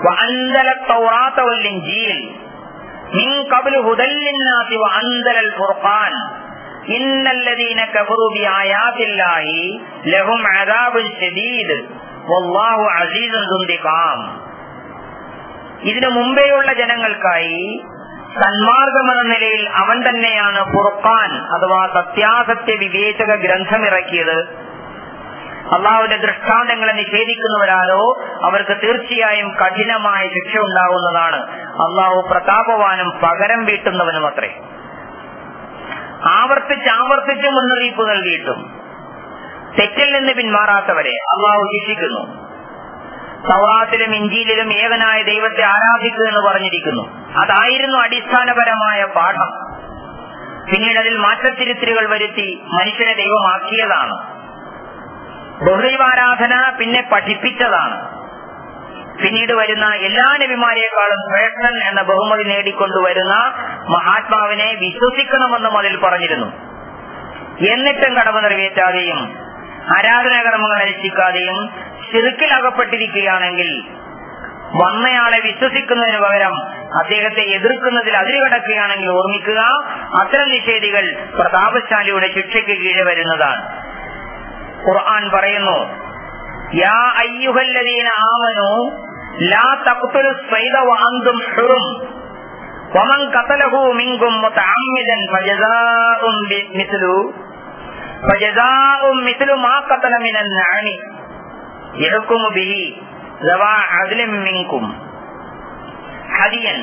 وأنزل التوراة والإنجيل من قبل هدى للناس وأنزل الفرقان إن الذين كفروا بآيات الله لهم عذاب شديد والله عزيز ذو انتقام ഇതിനു മുമ്പേയുള്ള ജനങ്ങൾക്കായി സന്മാർഗമെന്ന നിലയിൽ അവൻ തന്നെയാണ് ഫുർഖാൻ അഥവാ സത്യാസത്യ വിവേചക ഗ്രന്ഥമിറക്കിയത് അള്ളാഹുവിന്റെ ദൃഷ്ടാന്തങ്ങളെ നിഷേധിക്കുന്നവരാലോ അവർക്ക് തീർച്ചയായും കഠിനമായ ശിക്ഷ ഉണ്ടാവുന്നതാണ് അള്ളാഹു പ്രതാപവാനും പകരം വീട്ടുന്നവനും അത്രേ ആവർത്തിച്ച് ആവർത്തിച്ച് മുന്നറിയിപ്പ് നൽകിയിട്ടും തെറ്റിൽ നിന്ന് പിന്മാറാത്തവരെ അള്ളാഹു ശിക്ഷിക്കുന്നു സൗറാത്തിലും ഇഞ്ചിയിലും ഏകനായ ദൈവത്തെ ആരാധിക്കുക എന്ന് പറഞ്ഞിരിക്കുന്നു അതായിരുന്നു അടിസ്ഥാനപരമായ പാഠം പിന്നീട് അതിൽ മാറ്റത്തിരുത്തിരികൾ വരുത്തി മനുഷ്യനെ ദൈവമാക്കിയതാണ് ബഹുദൈവാരാധന പിന്നെ പഠിപ്പിച്ചതാണ് പിന്നീട് വരുന്ന എല്ലാ നബിമാരെക്കാളും ശ്രേഷ്ഠൻ എന്ന ബഹുമതി നേടിക്കൊണ്ടുവരുന്ന മഹാത്മാവിനെ വിശ്വസിക്കണമെന്നും അതിൽ പറഞ്ഞിരുന്നു എന്നിട്ടും കടമ നിറവേറ്റാതെയും ആരാധനാകർമ്മങ്ങൾ അനുഷ്ഠിക്കാതെയും ചെറുക്കിൽ അകപ്പെട്ടിരിക്കുകയാണെങ്കിൽ വന്നയാളെ വിശ്വസിക്കുന്നതിന് പകരം അദ്ദേഹത്തെ എതിർക്കുന്നതിൽ അതിരുകടക്കുകയാണെങ്കിൽ ഓർമ്മിക്കുക അത്തരം നിഷേധികൾ പ്രതാപശാലിയുടെ ശിക്ഷയ്ക്ക് കീഴെ വരുന്നതാണ് ഖുർആൻ പറയുന്നു യാ അയ്യുഹല്ലദീന ആമനു ലാ തഖ്തുലു സ്വൈദ വഅൻതും ഹുറും വമൻ ഖതലഹു മിൻകും മുതഅമ്മിദൻ ഫജസാഉൻ മിസ്ലു ഫജസാഉൻ മിസ്ലു മാ ഖതല മിനൻ നഅമി യഹ്കുമു ബിഹി ذوى عدل منكم ഹദിയൻ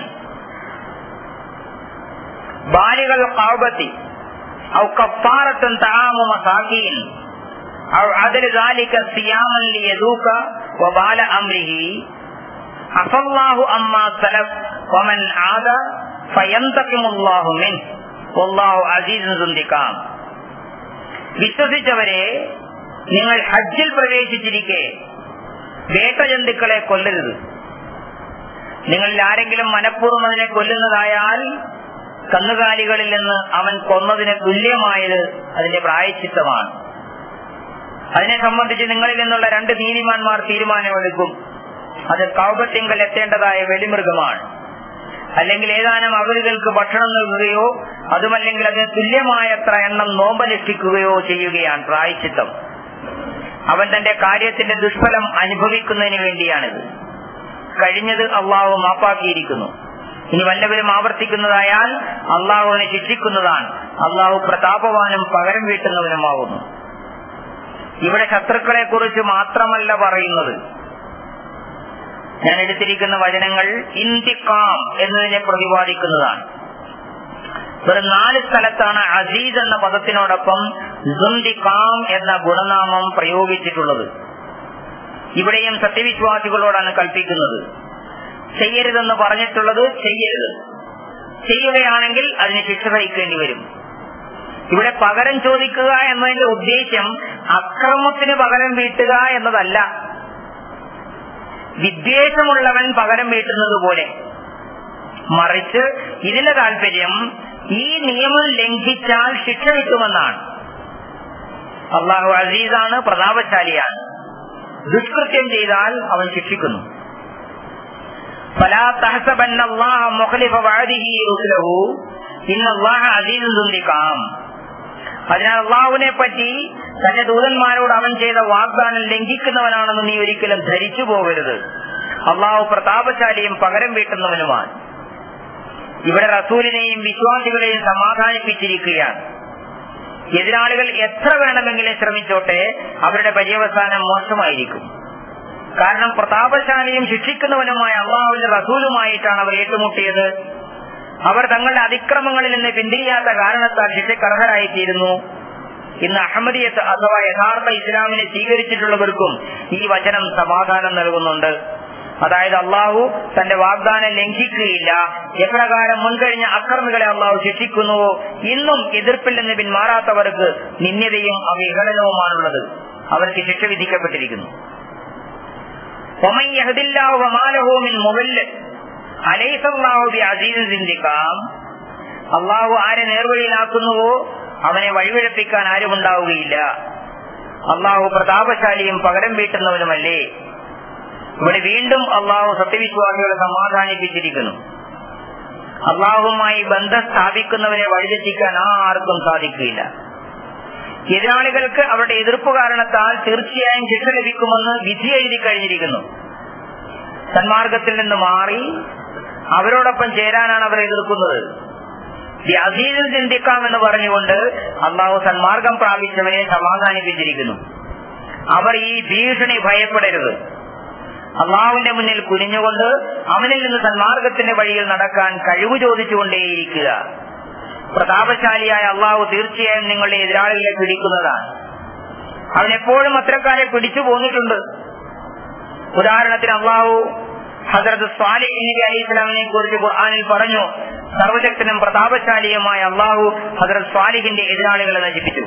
ബാലികൾ ഖൗബത്തി ഔ കഫാറത്തുൻ തആമു മസാകീൻ أو عدل ذلك صياما ليذوق وبال أمره عفى الله أما سلف ومن عاد فينتقم الله منه والله عزيز ذو انتقام വിശ്വസിച്ചവരെ നിങ്ങൾ ഹജ്ജിൽ പ്രവേശിച്ചിരിക്കെ വേട്ടജന്തുക്കളെ കൊല്ലരുത് നിങ്ങളിൽ ആരെങ്കിലും മനഃപൂർവ്വം അതിനെ കൊല്ലുന്നതായാൽ കന്നുകാലികളിൽ നിന്ന് അവൻ കൊന്നതിന് തുല്യമായത് അതിന്റെ പ്രായച്ചിത്തമാണ് അതിനെ സംബന്ധിച്ച് നിങ്ങളിൽ നിന്നുള്ള രണ്ട് നീതിമാന്മാർ തീരുമാനമെടുക്കും അത് കൗപത്തിങ്കൽ എത്തേണ്ടതായ വെളിമൃഗമാണ് അല്ലെങ്കിൽ ഏതാനും അവരുകൾക്ക് ഭക്ഷണം നൽകുകയോ അതുമല്ലെങ്കിൽ അതിന് തുല്യമായത്ര എണ്ണം നോമ്പനുഷ്ഠിക്കുകയോ ചെയ്യുകയാണ് പ്രായച്ചിത്തം അവൻ തന്റെ കാര്യത്തിന്റെ ദുഷ്ഫലം അനുഭവിക്കുന്നതിന് വേണ്ടിയാണിത് കഴിഞ്ഞത് അള്ളാഹു മാപ്പാക്കിയിരിക്കുന്നു ഇനി വല്ലവരും ആവർത്തിക്കുന്നതായാൽ അള്ളാഹുവിനെ ശിക്ഷിക്കുന്നതാണ് അള്ളാഹു പ്രതാപവാനും പകരം വീട്ടുന്നവനുമാവുന്നു ഇവിടെ ശത്രുക്കളെ കുറിച്ച് മാത്രമല്ല പറയുന്നത് ഞാൻ എടുത്തിരിക്കുന്ന വചനങ്ങൾ ഇന്തിക്കാം എന്നതിനെ പ്രതിപാദിക്കുന്നതാണ് വെറും നാല് സ്ഥലത്താണ് അസീസ് എന്ന പദത്തിനോടൊപ്പം സുന്തിക്കാം എന്ന ഗുണനാമം പ്രയോഗിച്ചിട്ടുള്ളത് ഇവിടെയും സത്യവിശ്വാസികളോടാണ് കൽപ്പിക്കുന്നത് ചെയ്യരുതെന്ന് പറഞ്ഞിട്ടുള്ളത് ചെയ്യരുത് ചെയ്യുകയാണെങ്കിൽ അതിന് ശിക്ഷ സഹിക്കേണ്ടി വരും ഇവിടെ പകരം ചോദിക്കുക എന്നതിന്റെ ഉദ്ദേശ്യം അക്രമത്തിന് പകരം വീട്ടുക എന്നതല്ല വിദ്വേഷമുള്ളവൻ പകരം വീട്ടുന്നത് പോലെ മറിച്ച് ഇതിന്റെ താല്പര്യം ഈ നിയമം ലംഘിച്ചാൽ ശിക്ഷ കിട്ടുമെന്നാണ് അള്ളാഹു അസീസാണ് പ്രതാപശാലിയാണ് ദുഷ്കൃത്യം ചെയ്താൽ അവൻ ശിക്ഷിക്കുന്നു فلا تحسبن الله مخلف وعده رسله إن الله عزيز ذو انتقام അതിനാൽ അള്ളാഹുവിനെ പറ്റി തന്റെ ദൂതന്മാരോട് അവൻ ചെയ്ത വാഗ്ദാനം ലംഘിക്കുന്നവനാണെന്ന് നീ ഒരിക്കലും ധരിച്ചു പോകരുത് അള്ളാഹു പ്രതാപശാലിയും പകരം വീട്ടുന്നവനുമാണ് ഇവിടെ റസൂലിനെയും വിശ്വാസികളെയും സമാധാനിപ്പിച്ചിരിക്കുകയാണ് എതിരാളികൾ എത്ര വേണമെങ്കിലും ശ്രമിച്ചോട്ടെ അവരുടെ പര്യവസാനം മോശമായിരിക്കും കാരണം പ്രതാപശാലിയും ശിക്ഷിക്കുന്നവനുമായ അള്ളാഹുവിന്റെ റസൂലുമായിട്ടാണ് അവർ ഏറ്റുമുട്ടിയത് അവർ തങ്ങളുടെ അതിക്രമങ്ങളിൽ നിന്ന് പിന്തിരിയാത്ത കാരണത്താൽ ശിക്ഷക്കർഹരായിത്തീരുന്നു ഇന്ന് അഹമ്മദിയത്ത് അഥവാ യഥാർത്ഥ ഇസ്ലാമിനെ സ്വീകരിച്ചിട്ടുള്ളവർക്കും ഈ വചനം സമാധാനം നൽകുന്നുണ്ട് അതായത് അള്ളാഹു തന്റെ വാഗ്ദാനം ലംഘിക്കുകയില്ല എപ്രകാരം മുൻകഴിഞ്ഞ അക്രമികളെ അള്ളാഹു ശിക്ഷിക്കുന്നുവോ ഇന്നും എതിർപ്പിൽ നിന്ന് പിന്മാറാത്തവർക്ക് നിന്യതയും അവിഹടനവുമാണുള്ളത് അവർക്ക് ശിക്ഷ വിധിക്കപ്പെട്ടിരിക്കുന്നു അള്ളാഹു ആരെ നേർവഴിയിലാക്കുന്നുവോ അവനെ വഴിവിഴപ്പിക്കാൻ ആരുമുണ്ടാവുകയില്ല അള്ളാഹു പ്രതാപശാലിയും പകരം വീട്ടുന്നവനുമല്ലേ ഇവിടെ വീണ്ടും അള്ളാഹു സത്യവിശ്വാസികളെ സമാധാനിപ്പിച്ചിരിക്കുന്നു അള്ളാഹുമായി ബന്ധം സ്ഥാപിക്കുന്നവരെ വഴിതെറ്റിക്കാൻ ആർക്കും സാധിക്കുകയില്ല എതിരാളികൾക്ക് അവരുടെ എതിർപ്പ് കാരണത്താൽ തീർച്ചയായും ശിക്ഷ ലഭിക്കുമെന്ന് വിധി എഴുതി കഴിഞ്ഞിരിക്കുന്നു സന്മാർഗത്തിൽ നിന്ന് മാറി അവരോടൊപ്പം ചേരാനാണ് അവർ എതിർക്കുന്നത് ഈ അസീസിൽ ചിന്തിക്കാമെന്ന് പറഞ്ഞുകൊണ്ട് അള്ളാഹു സന്മാർഗം പ്രാപിച്ചവരെ സമാധാനിപ്പിച്ചിരിക്കുന്നു അവർ ഈ ഭീഷണി ഭയപ്പെടരുത് അള്ളാഹുവിന്റെ മുന്നിൽ കുനിഞ്ഞുകൊണ്ട് അവനിൽ നിന്ന് സന്മാർഗത്തിന്റെ വഴിയിൽ നടക്കാൻ കഴിവ് ചോദിച്ചുകൊണ്ടേയിരിക്കുക പ്രതാപശാലിയായ അള്ളാഹു തീർച്ചയായും നിങ്ങളുടെ എതിരാളികളെ പിടിക്കുന്നതാണ് അവൻ എപ്പോഴും അത്തരക്കാരെ പിടിച്ചു പോന്നിട്ടുണ്ട് ഉദാഹരണത്തിന് അള്ളാഹു ഹസരത്ത് സ്വാലിഹ് നബി അലി ഇസ്ലാമിനെ കുറിച്ച് ഖുർആാനിൽ പറഞ്ഞു സർവശക്തനും പ്രതാപശാലിയുമായ അള്ളാഹു ഹസരത്ത് സ്വാലിഹിന്റെ എതിരാളികളെ നശിപ്പിച്ചു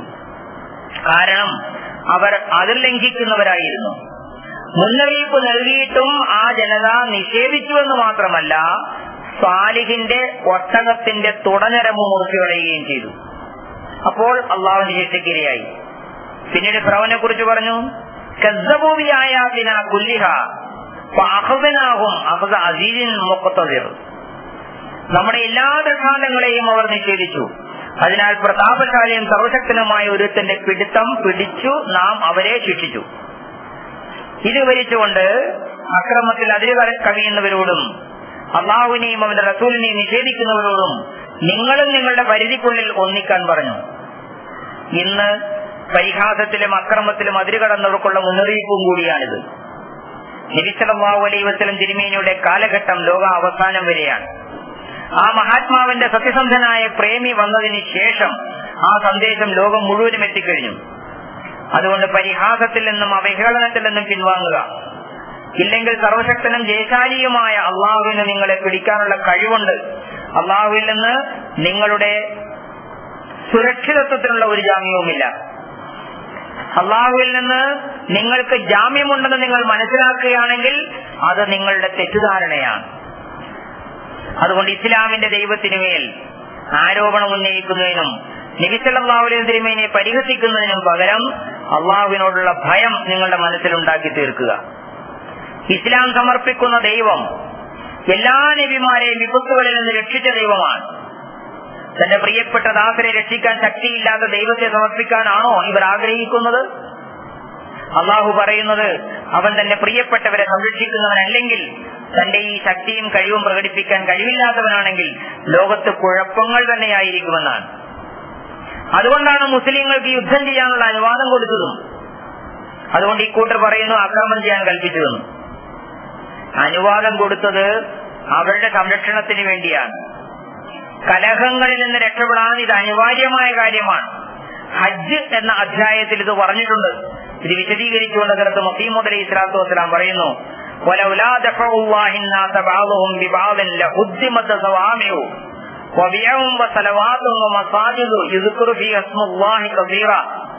കാരണം അവർ അതിർ ലംഘിക്കുന്നവരായിരുന്നു മുന്നറിയിപ്പ് നൽകിയിട്ടും ആ ജനത നിഷേധിച്ചുവെന്ന് മാത്രമല്ല സ്വാലിഹിന്റെ ഒട്ടകത്തിന്റെ തുടഞ്ഞരമ്പ് മുറിച്ചു കളയുകയും ചെയ്തു അപ്പോൾ അള്ളാഹുവിന്റെ ശിക്ഷയ്ക്കിരയായി പിന്നീട് ഫറവനെ കുറിച്ച് പറഞ്ഞു കസ്സബൂബിയായ കുല്ലിഹ അഹബനാകും അഹദ അസീദിൻ മുക്കത്തതിർ നമ്മുടെ എല്ലാ ദൃഷ്ടാന്തങ്ങളെയും അവർ നിഷേധിച്ചു അതിനാൽ പ്രതാപശാലിയും സർവശക്തനുമായ ഒരുത്തന്റെ പിടുത്തം പിടിച്ചു നാം അവരെ ശിക്ഷിച്ചു ഇത് വിവരിച്ചുകൊണ്ട് അക്രമത്തിൽ അതിര് കവിയുന്നവരോടും അള്ളാഹുവിനെയും അവന്റെ റസൂലിനെയും നിഷേധിക്കുന്നവരോടും നിങ്ങളും നിങ്ങളുടെ പരിധിക്കുള്ളിൽ ഒന്നിക്കാൻ പറഞ്ഞു ഇന്ന് പരിഹാസത്തിലും അക്രമത്തിലും അതിരുകടന്നവർക്കുള്ള മുന്നറിയിപ്പും കൂടിയാണിത് നബിസലാഹു അലൈവത്തലം തിരുമേനിയുടെ കാലഘട്ടം ലോക അവസാനം വരെയാണ് ആ മഹാത്മാവിന്റെ സത്യസന്ധനായ പ്രേമി വന്നതിന് ശേഷം ആ സന്ദേശം ലോകം മുഴുവനും എത്തിക്കഴിഞ്ഞു അതുകൊണ്ട് പരിഹാസത്തിൽ നിന്നും അവഹേളനത്തിൽ നിന്നും പിൻവാങ്ങുക ഇല്ലെങ്കിൽ സർവശക്തനും ജയശാലിയുമായ അള്ളാഹുവിന് നിങ്ങളെ പിടിക്കാനുള്ള കഴിവുണ്ട് അള്ളാഹുവിൽ നിന്ന് നിങ്ങളുടെ സുരക്ഷിതത്വത്തിനുള്ള ഒരു ജാമ്യവുമില്ല അള്ളാഹുവിൽ നിന്ന് നിങ്ങൾക്ക് ജാമ്യമുണ്ടെന്ന് നിങ്ങൾ മനസ്സിലാക്കുകയാണെങ്കിൽ അത് നിങ്ങളുടെ തെറ്റിദ്ധാരണയാണ് അതുകൊണ്ട് ഇസ്ലാമിന്റെ ദൈവത്തിനു മേൽ ആരോപണം ഉന്നയിക്കുന്നതിനും നബിസല്ലാഹുലിൻ തിരുമേനെ പരിഹസിക്കുന്നതിനും പകരം അള്ളാഹുവിനോടുള്ള ഭയം നിങ്ങളുടെ മനസ്സിലുണ്ടാക്കി തീർക്കുക ഇസ്ലാം സമർപ്പിക്കുന്ന ദൈവം എല്ലാ നബിമാരെയും വിപത്തുകളിൽ നിന്ന് രക്ഷിച്ച ദൈവമാണ് തന്റെ പ്രിയപ്പെട്ട ദാസരെ രക്ഷിക്കാൻ ശക്തിയില്ലാത്ത ദൈവത്തെ സമർപ്പിക്കാനാണോ ഇവർ ആഗ്രഹിക്കുന്നത് അള്ളാഹു പറയുന്നത് അവൻ തന്റെ പ്രിയപ്പെട്ടവരെ സംരക്ഷിക്കുന്നവനല്ലെങ്കിൽ തന്റെ ഈ ശക്തിയും കഴിവും പ്രകടിപ്പിക്കാൻ കഴിവില്ലാത്തവനാണെങ്കിൽ ലോകത്ത് കുഴപ്പങ്ങൾ തന്നെയായിരിക്കുമെന്നാണ് അതുകൊണ്ടാണ് മുസ്ലിങ്ങൾക്ക് യുദ്ധം ചെയ്യാനുള്ള അനുവാദം കൊടുത്തതും അതുകൊണ്ട് ഈ കൂട്ടർ പറയുന്നു ആക്രമണം ചെയ്യാൻ കൽപ്പിച്ചതെന്നും അനുവാദം കൊടുത്തത് അവരുടെ സംരക്ഷണത്തിന് വേണ്ടിയാണ് കലഹങ്ങളിൽ നിന്ന് രക്ഷപ്പെടാൻ ഇത് അനിവാര്യമായ കാര്യമാണ് ഹജ്ജ് എന്ന അധ്യായത്തിൽ ഇത് പറഞ്ഞിട്ടുണ്ട് ഇത് വിശദീകരിച്ചുകൊണ്ട് അതിനകത്ത് മസീമുദ് അലൈഹി സ്വലാത്തു വസ്സലാം പറയുന്നു ولولا دفع الله الناس بعضهم ببعض لهدمت صوامع وبيع وصلوات ومساجد يذكر فيها اسم الله كثيرا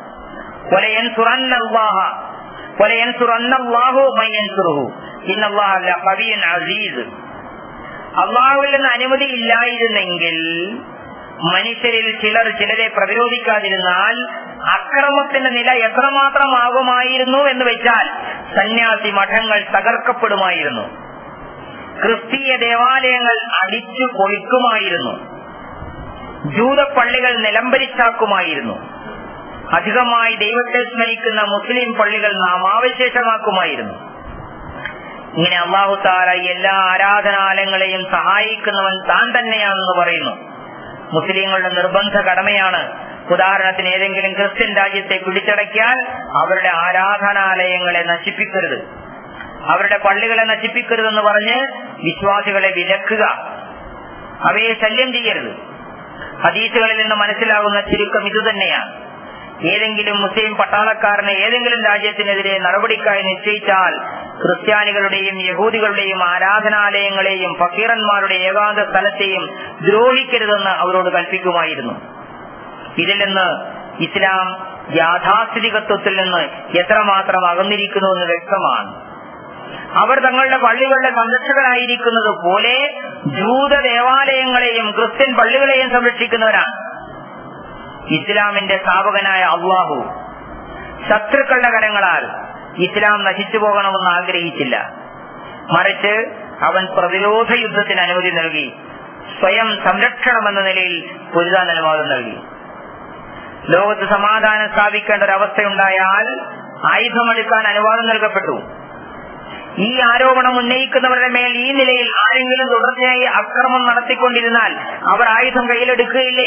ولينصرن الله ولينصرن الله من ينصره إن الله لقوي عزيز അള്ളാഹുവിൽ നിന്ന് അനുമതി ഇല്ലായിരുന്നെങ്കിൽ മനുഷ്യരിൽ ചിലർ ചിലരെ പ്രതിരോധിക്കാതിരുന്നാൽ അക്രമത്തിന്റെ നില എത്രമാത്രമാകുമായിരുന്നു എന്ന് വെച്ചാൽ സന്യാസി മഠങ്ങൾ തകർക്കപ്പെടുമായിരുന്നു ക്രിസ്തീയ ദേവാലയങ്ങൾ അടിച്ചു പൊളിക്കുമായിരുന്നു ജൂതപ്പള്ളികൾ നിലംബരിച്ചാക്കുമായിരുന്നു അധികമായി ദൈവത്തെ സ്മരിക്കുന്ന മുസ്ലിം പള്ളികൾ നാമാവശേഷമാക്കുമായിരുന്നു ഇങ്ങനെ അള്ളാഹു താല എല്ലാ ആരാധനാലയങ്ങളെയും സഹായിക്കുന്നവൻ താൻ തന്നെയാണെന്ന് പറയുന്നു മുസ്ലിങ്ങളുടെ നിർബന്ധ കടമയാണ് ഉദാഹരണത്തിന് ഏതെങ്കിലും ക്രിസ്ത്യൻ രാജ്യത്തെ പിടിച്ചടക്കിയാൽ അവരുടെ ആരാധനാലയങ്ങളെ നശിപ്പിക്കരുത് അവരുടെ പള്ളികളെ നശിപ്പിക്കരുതെന്ന് പറഞ്ഞ് വിശ്വാസികളെ വിലക്കുക അവയെ ശല്യം ചെയ്യരുത് ഹദീസുകളിൽ നിന്ന് മനസ്സിലാകുന്ന ചുരുക്കം ഇതുതന്നെയാണ് ഏതെങ്കിലും മുസ്ലിം പട്ടാളക്കാരനെ ഏതെങ്കിലും രാജ്യത്തിനെതിരെ നടപടിക്കായി നിശ്ചയിച്ചാൽ ക്രിസ്ത്യാനികളുടെയും യഹൂദികളുടെയും ആരാധനാലയങ്ങളെയും ഫക്കീറന്മാരുടെ ഏകാന്ത സ്ഥലത്തെയും ദ്രോഹിക്കരുതെന്ന് അവരോട് കൽപ്പിക്കുമായിരുന്നു ഇതിൽ നിന്ന് ഇസ്ലാം യാഥാസ്ഥിതികത്വത്തിൽ നിന്ന് എത്രമാത്രം അകന്നിരിക്കുന്നുവെന്ന് വ്യക്തമാണ് അവർ തങ്ങളുടെ പള്ളികളുടെ സംരക്ഷകരായിരിക്കുന്നത് പോലെ ജൂത ദേവാലയങ്ങളെയും ക്രിസ്ത്യൻ പള്ളികളെയും സംരക്ഷിക്കുന്നവരാണ് ഇസ്ലാമിന്റെ സ്ഥാപകനായ അള്ളാഹു ശത്രുക്കളുടെ കരങ്ങളാൽ ഇസ്ലാം നശിച്ചു പോകണമെന്ന് ആഗ്രഹിച്ചില്ല മറിച്ച് അവൻ പ്രതിരോധ യുദ്ധത്തിന് അനുമതി നൽകി സ്വയം സംരക്ഷണം എന്ന നിലയിൽ പൊരുതാൻ അനുവാദം നൽകി ലോകത്ത് സമാധാനം സ്ഥാപിക്കേണ്ട ഒരവസ്ഥയുണ്ടായാൽ ആയുധമെടുക്കാൻ അനുവാദം നൽകപ്പെട്ടു ഈ ആരോപണം ഉന്നയിക്കുന്നവരുടെ മേൽ ഈ നിലയിൽ ആരെങ്കിലും തുടർച്ചയായി അക്രമം നടത്തിക്കൊണ്ടിരുന്നാൽ അവർ ആയുധം കയ്യിലെടുക്കുകയില്ലേ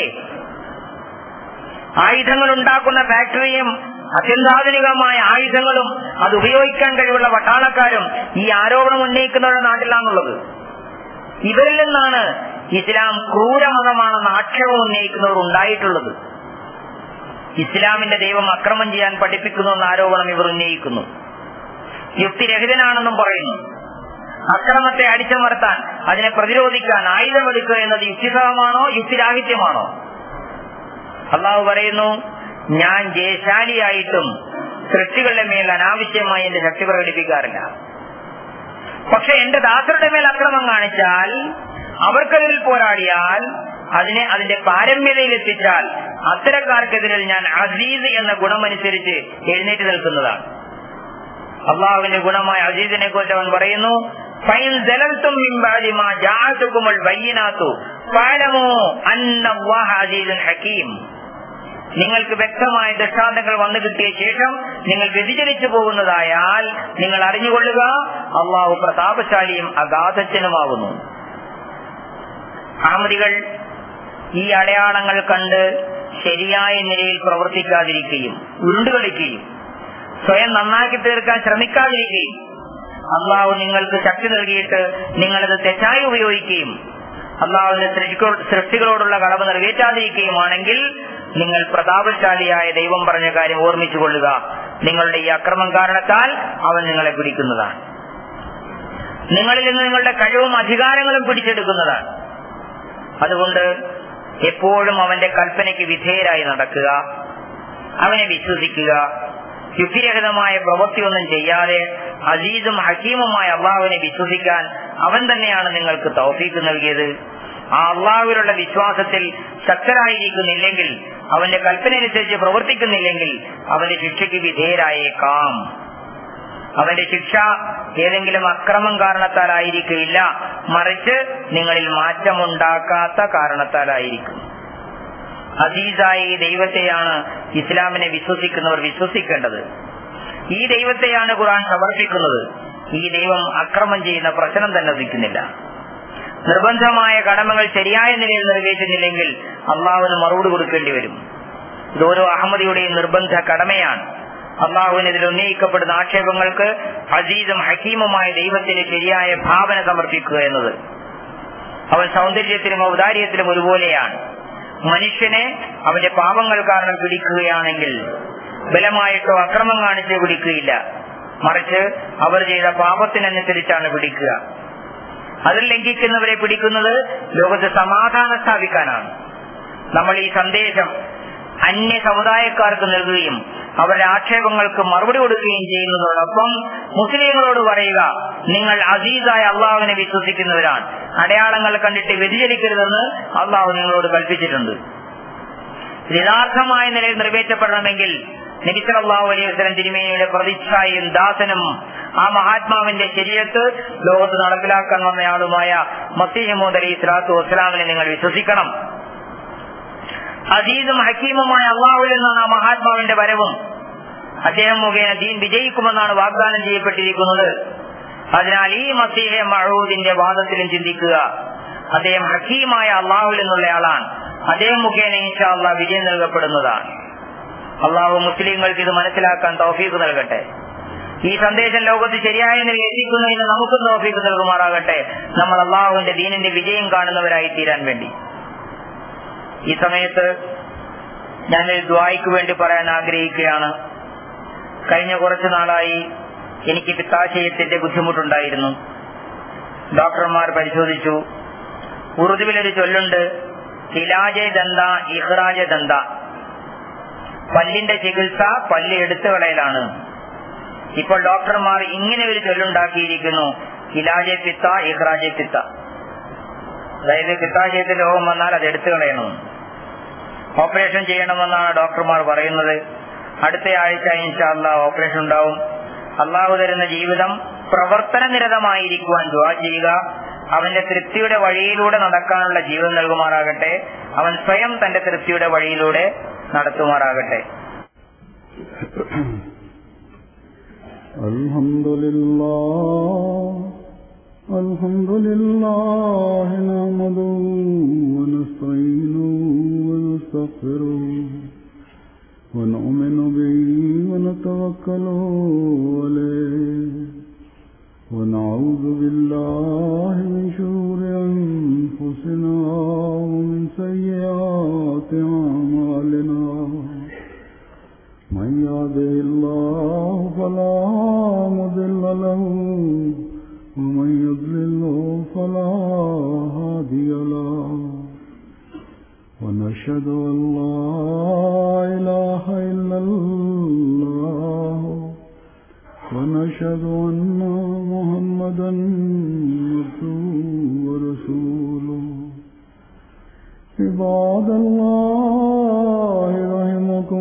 ആയുധങ്ങൾ ഉണ്ടാക്കുന്ന ഫാക്ടറിയും അത്യന്താധുനികമായ ആയുധങ്ങളും അത് ഉപയോഗിക്കാൻ കഴിവുള്ള പട്ടാളക്കാരും ഈ ആരോപണം ഉന്നയിക്കുന്നവരുടെ നാട്ടിലാണുള്ളത് ഇവരിൽ നിന്നാണ് ഇസ്ലാം ക്രൂരമതമാണെന്ന് ആക്ഷേപം ഉന്നയിക്കുന്നവർ ഉണ്ടായിട്ടുള്ളത് ഇസ്ലാമിന്റെ ദൈവം അക്രമം ചെയ്യാൻ പഠിപ്പിക്കുന്നു എന്ന ആരോപണം ഇവർ ഉന്നയിക്കുന്നു യുക്തിരഹിതനാണെന്നും പറയുന്നു അക്രമത്തെ അടിച്ചമർത്താൻ അതിനെ പ്രതിരോധിക്കാൻ ആയുധമെടുക്കുക എന്നത് യുക്തിസഹമാണോ യുക്തിരാഹിത്യമാണോ അള്ളാഹു പറയുന്നു ഞാൻ ജയശാലിയായിട്ടും സൃഷ്ടികളുടെ മേൽ അനാവശ്യമായി എന്റെ ശക്തി പ്രകടിപ്പിക്കാറില്ല പക്ഷെ എന്റെ ദാസരുടെ മേൽ അക്രമം കാണിച്ചാൽ അവർക്കെതിരിൽ പോരാടിയാൽ അതിനെ അതിന്റെ പാരമ്യതയിൽ എത്തിച്ചാൽ അത്തരക്കാർക്കെതിരിൽ ഞാൻ അസീസ് എന്ന ഗുണമനുസരിച്ച് എഴുന്നേറ്റ് നിൽക്കുന്നതാണ് അള്ളാഹുവിന്റെ ഗുണമായ അസീസിനെ കുറിച്ച് അവൻ പറയുന്നു ഫൈൻ ജലൽത്തും മിമ്പാലിമാ ജാഅതുകുമുൽ ബയ്യിനാത്തു ഫഅലമു അന്നല്ലാഹ അസീസുൻ ഹകീം നിങ്ങൾക്ക് വ്യക്തമായ ദൃഷ്ടാന്തങ്ങൾ വന്നു കിട്ടിയ ശേഷം നിങ്ങൾ വ്യതിചലിച്ചു പോകുന്നതായാൽ നിങ്ങൾ അറിഞ്ഞുകൊള്ളുക അള്ളാഹു പ്രതാപശാലിയും അഗാധച്ചനുമാകുന്നു അഹമ്മദികൾ ഈ അടയാളങ്ങൾ കണ്ട് ശരിയായ നിലയിൽ പ്രവർത്തിക്കാതിരിക്കുകയും ഉരുണ്ടുകളിക്കുകയും സ്വയം നന്നാക്കി തീർക്കാൻ ശ്രമിക്കാതിരിക്കുകയും അള്ളാഹു നിങ്ങൾക്ക് ശക്തി നൽകിയിട്ട് നിങ്ങളത് തെറ്റായി ഉപയോഗിക്കുകയും അള്ളാഹുവിന്റെ സൃഷ്ടികളോടുള്ള കടമ നിറവേറ്റാതിരിക്കുകയുമാണെങ്കിൽ നിങ്ങൾ പ്രതാപശാലിയായ ദൈവം പറഞ്ഞ കാര്യം ഓർമ്മിച്ചു കൊള്ളുക നിങ്ങളുടെ ഈ അക്രമം കാരണത്താൽ അവൻ നിങ്ങളെ പിടിക്കുന്നതാണ് നിങ്ങളിൽ നിന്ന് നിങ്ങളുടെ കഴിവും അധികാരങ്ങളും പിടിച്ചെടുക്കുന്നതാണ് അതുകൊണ്ട് എപ്പോഴും അവന്റെ കൽപ്പനയ്ക്ക് വിധേയരായി നടക്കുക അവനെ വിശ്വസിക്കുക യുക്തിരഹിതമായ പ്രവൃത്തിയൊന്നും ചെയ്യാതെ അസീസും ഹക്കീമുമായ അള്ളാഹുവിനെ വിശ്വസിക്കാൻ അവൻ തന്നെയാണ് നിങ്ങൾക്ക് തൗഫീക്ക് നൽകിയത് ആ അള്ളാഹുവിലുള്ള വിശ്വാസത്തിൽ ശക്തരായിരിക്കുന്നില്ലെങ്കിൽ അവന്റെ കൽപ്പനയനുസരിച്ച് പ്രവർത്തിക്കുന്നില്ലെങ്കിൽ അവന്റെ ശിക്ഷയ്ക്ക് വിധേയരായേക്കാം അവന്റെ ശിക്ഷ ഏതെങ്കിലും അക്രമം കാരണത്താലായിരിക്കില്ല മറിച്ച് നിങ്ങളിൽ മാറ്റമുണ്ടാക്കാത്ത കാരണത്താലായിരിക്കും അസീസായ ഈ ദൈവത്തെയാണ് ഇസ്ലാമിനെ വിശ്വസിക്കുന്നവർ വിശ്വസിക്കേണ്ടത് ഈ ദൈവത്തെയാണ് ഖുർആൻ സമർപ്പിക്കുന്നത് ഈ ദൈവം അക്രമം ചെയ്യുന്ന പ്രശ്നം തന്നെ ഉദിക്കുന്നില്ല നിർബന്ധമായ കടമകൾ ശരിയായ നിലയിൽ നിറവേറ്റുന്നില്ലെങ്കിൽ അള്ളാഹുവിന് മറുപടി കൊടുക്കേണ്ടി വരും ഇത് ഓരോ അഹമ്മദിയുടെയും നിർബന്ധ കടമയാണ് അള്ളാഹുവിനെതിൽ ഉന്നയിക്കപ്പെടുന്ന ആക്ഷേപങ്ങൾക്ക് അസീസും ഹക്കീമുമായ ദൈവത്തിന് ശരിയായ ഭാവന സമർപ്പിക്കുക എന്നത് അവൻ സൗന്ദര്യത്തിലും ഔദാര്യത്തിലും ഒരുപോലെയാണ് മനുഷ്യനെ അവന്റെ പാപങ്ങൾ കാരണം പിടിക്കുകയാണെങ്കിൽ ബലമായിട്ടോ അക്രമം കാണിച്ചോ പിടിക്കുകയില്ല മറിച്ച് അവർ ചെയ്ത പാപത്തിനനുസരിച്ചാണ് പിടിക്കുക അതിൽ ലംഘിക്കുന്നവരെ പിടിക്കുന്നത് ലോകത്ത് സമാധാനം സ്ഥാപിക്കാനാണ് നമ്മൾ ഈ സന്ദേശം അന്യ സമുദായക്കാർക്ക് നൽകുകയും അവരുടെ ആക്ഷേപങ്ങൾക്ക് മറുപടി കൊടുക്കുകയും ചെയ്യുന്നതോടൊപ്പം മുസ്ലിങ്ങളോട് പറയുക നിങ്ങൾ അസീസായ അള്ളാഹുവിനെ വിശ്വസിക്കുന്നവരാണ് അടയാളങ്ങൾ കണ്ടിട്ട് വ്യതിചലിക്കരുതെന്ന് അള്ളാഹു നിങ്ങളോട് കൽപ്പിച്ചിട്ടുണ്ട് ഇത് യഥാർത്ഥമായ നിലയിൽ നിറവേറ്റപ്പെടണമെങ്കിൽ നബിസലാഹു അലൈഹി വസ്ലം തിരുമേനിയുടെ പ്രതിച്ഛായും ദാസനും ആ മഹാത്മാവിന്റെ ശരീരത്ത് ലോകത്ത് നടപ്പിലാക്കാൻ വന്നയാളുമായ മസീഹമൂദ് അലി ഇസ്ലാത്തു വസ്സലാമിനെ നിങ്ങൾ വിശ്വസിക്കണം അസീസും ഹക്കീമുമായ അള്ളാഹുവിൽ നിന്നാണ് ആ മഹാത്മാവിന്റെ വരവും അദ്ദേഹം മുഖേന ദീൻ വിജയിക്കുമെന്നാണ് വാഗ്ദാനം ചെയ്യപ്പെട്ടിരിക്കുന്നത് അതിനാൽ ഈ മസീഹെ മഴൂദിന്റെ വാദത്തിലും ചിന്തിക്കുക അദ്ദേഹം ഹക്കീമായ അള്ളാഹുവിൽ നിന്നുള്ളയാളാണ് അദ്ദേഹം മുഖേന ഇൻഷാ അള്ളാഹ് വിജയം നൽകപ്പെടുന്നതാണ് അള്ളാഹു മുസ്ലിങ്ങൾക്ക് ഇത് മനസ്സിലാക്കാൻ തൗഫീഖ് നൽകട്ടെ ഈ സന്ദേശം ലോകത്ത് ശരിയായ നിലയിൽ എത്തിക്കുന്നതിന് നമുക്കും തൗഫീഖ് നൽകുമാറാകട്ടെ നമ്മൾ അള്ളാഹുവിന്റെ ദീനിന്റെ വിജയം കാണുന്നവരായി തീരാൻ വേണ്ടി ഈ സമയത്ത് ഞാനൊരു ദ്വായ്ക്ക് വേണ്ടി പറയാൻ ആഗ്രഹിക്കുകയാണ് കഴിഞ്ഞ കുറച്ചു നാളായി എനിക്ക് പിത്താശയത്തിന്റെ ബുദ്ധിമുട്ടുണ്ടായിരുന്നു ഡോക്ടർമാർ പരിശോധിച്ചു ഉറുദുവിലൊരു ചൊല്ലുണ്ട് ഇലാജ ദന്ത ഇഹ്റാജ ദന്ത പല്ലിന്റെ ചികിത്സ പല്ല് എടുത്തു കളയലാണ് ഇപ്പോൾ ഡോക്ടർമാർ ഇങ്ങനെ ഒരു ചൊല്ലുണ്ടാക്കിയിരിക്കുന്നു ഇലാജ പിത്ത ഇഹ്റാജ പിത്ത അതായത് പിത്താശയത്തിൽ രോഗം വന്നാൽ അത് എടുത്തു കളയണം ഓപ്പറേഷൻ ചെയ്യണമെന്നാണ് ഡോക്ടർമാർ പറയുന്നത് അടുത്ത ആഴ്ച ഇൻഷാല്ല ഓപ്പറേഷൻ ഉണ്ടാവും അള്ളാഹു തരുന്ന ജീവിതം പ്രവർത്തന നിരതമായിരിക്കുവാൻ ദുവാ ചെയ്യുക അവന്റെ തൃപ്തിയുടെ വഴിയിലൂടെ നടക്കാനുള്ള ജീവൻ നൽകുമാറാകട്ടെ അവൻ സ്വയം തന്റെ തൃപ്തിയുടെ വഴിയിലൂടെ നടത്തുമാറാകട്ടെ الحمد لله الحمد لله نحمده ونستعينه ونستغفره ونؤمن به ونتوكل عليه ونعوذ بالله من شرور أنفسنا ومن سيئات أعمالنا من يهده الله فلا مضل له ومن يضلله فلا هادي له ونشهد أن لا إله إلا الله ونشهد أن محمدا عبده ورسوله عباد الله رحمكم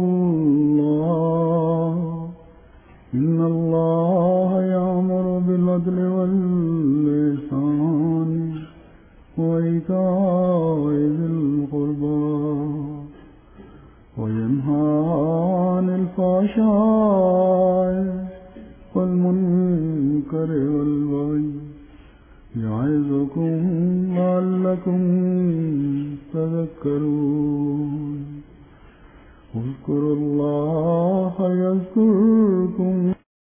الله إن الله يأمر بالعدل واللسان وإيتاء ذي القربى وينهى عن الفحشاء والمنكر والبغي يعظكم لعلكم تذكرون اذكروا الله يذكركم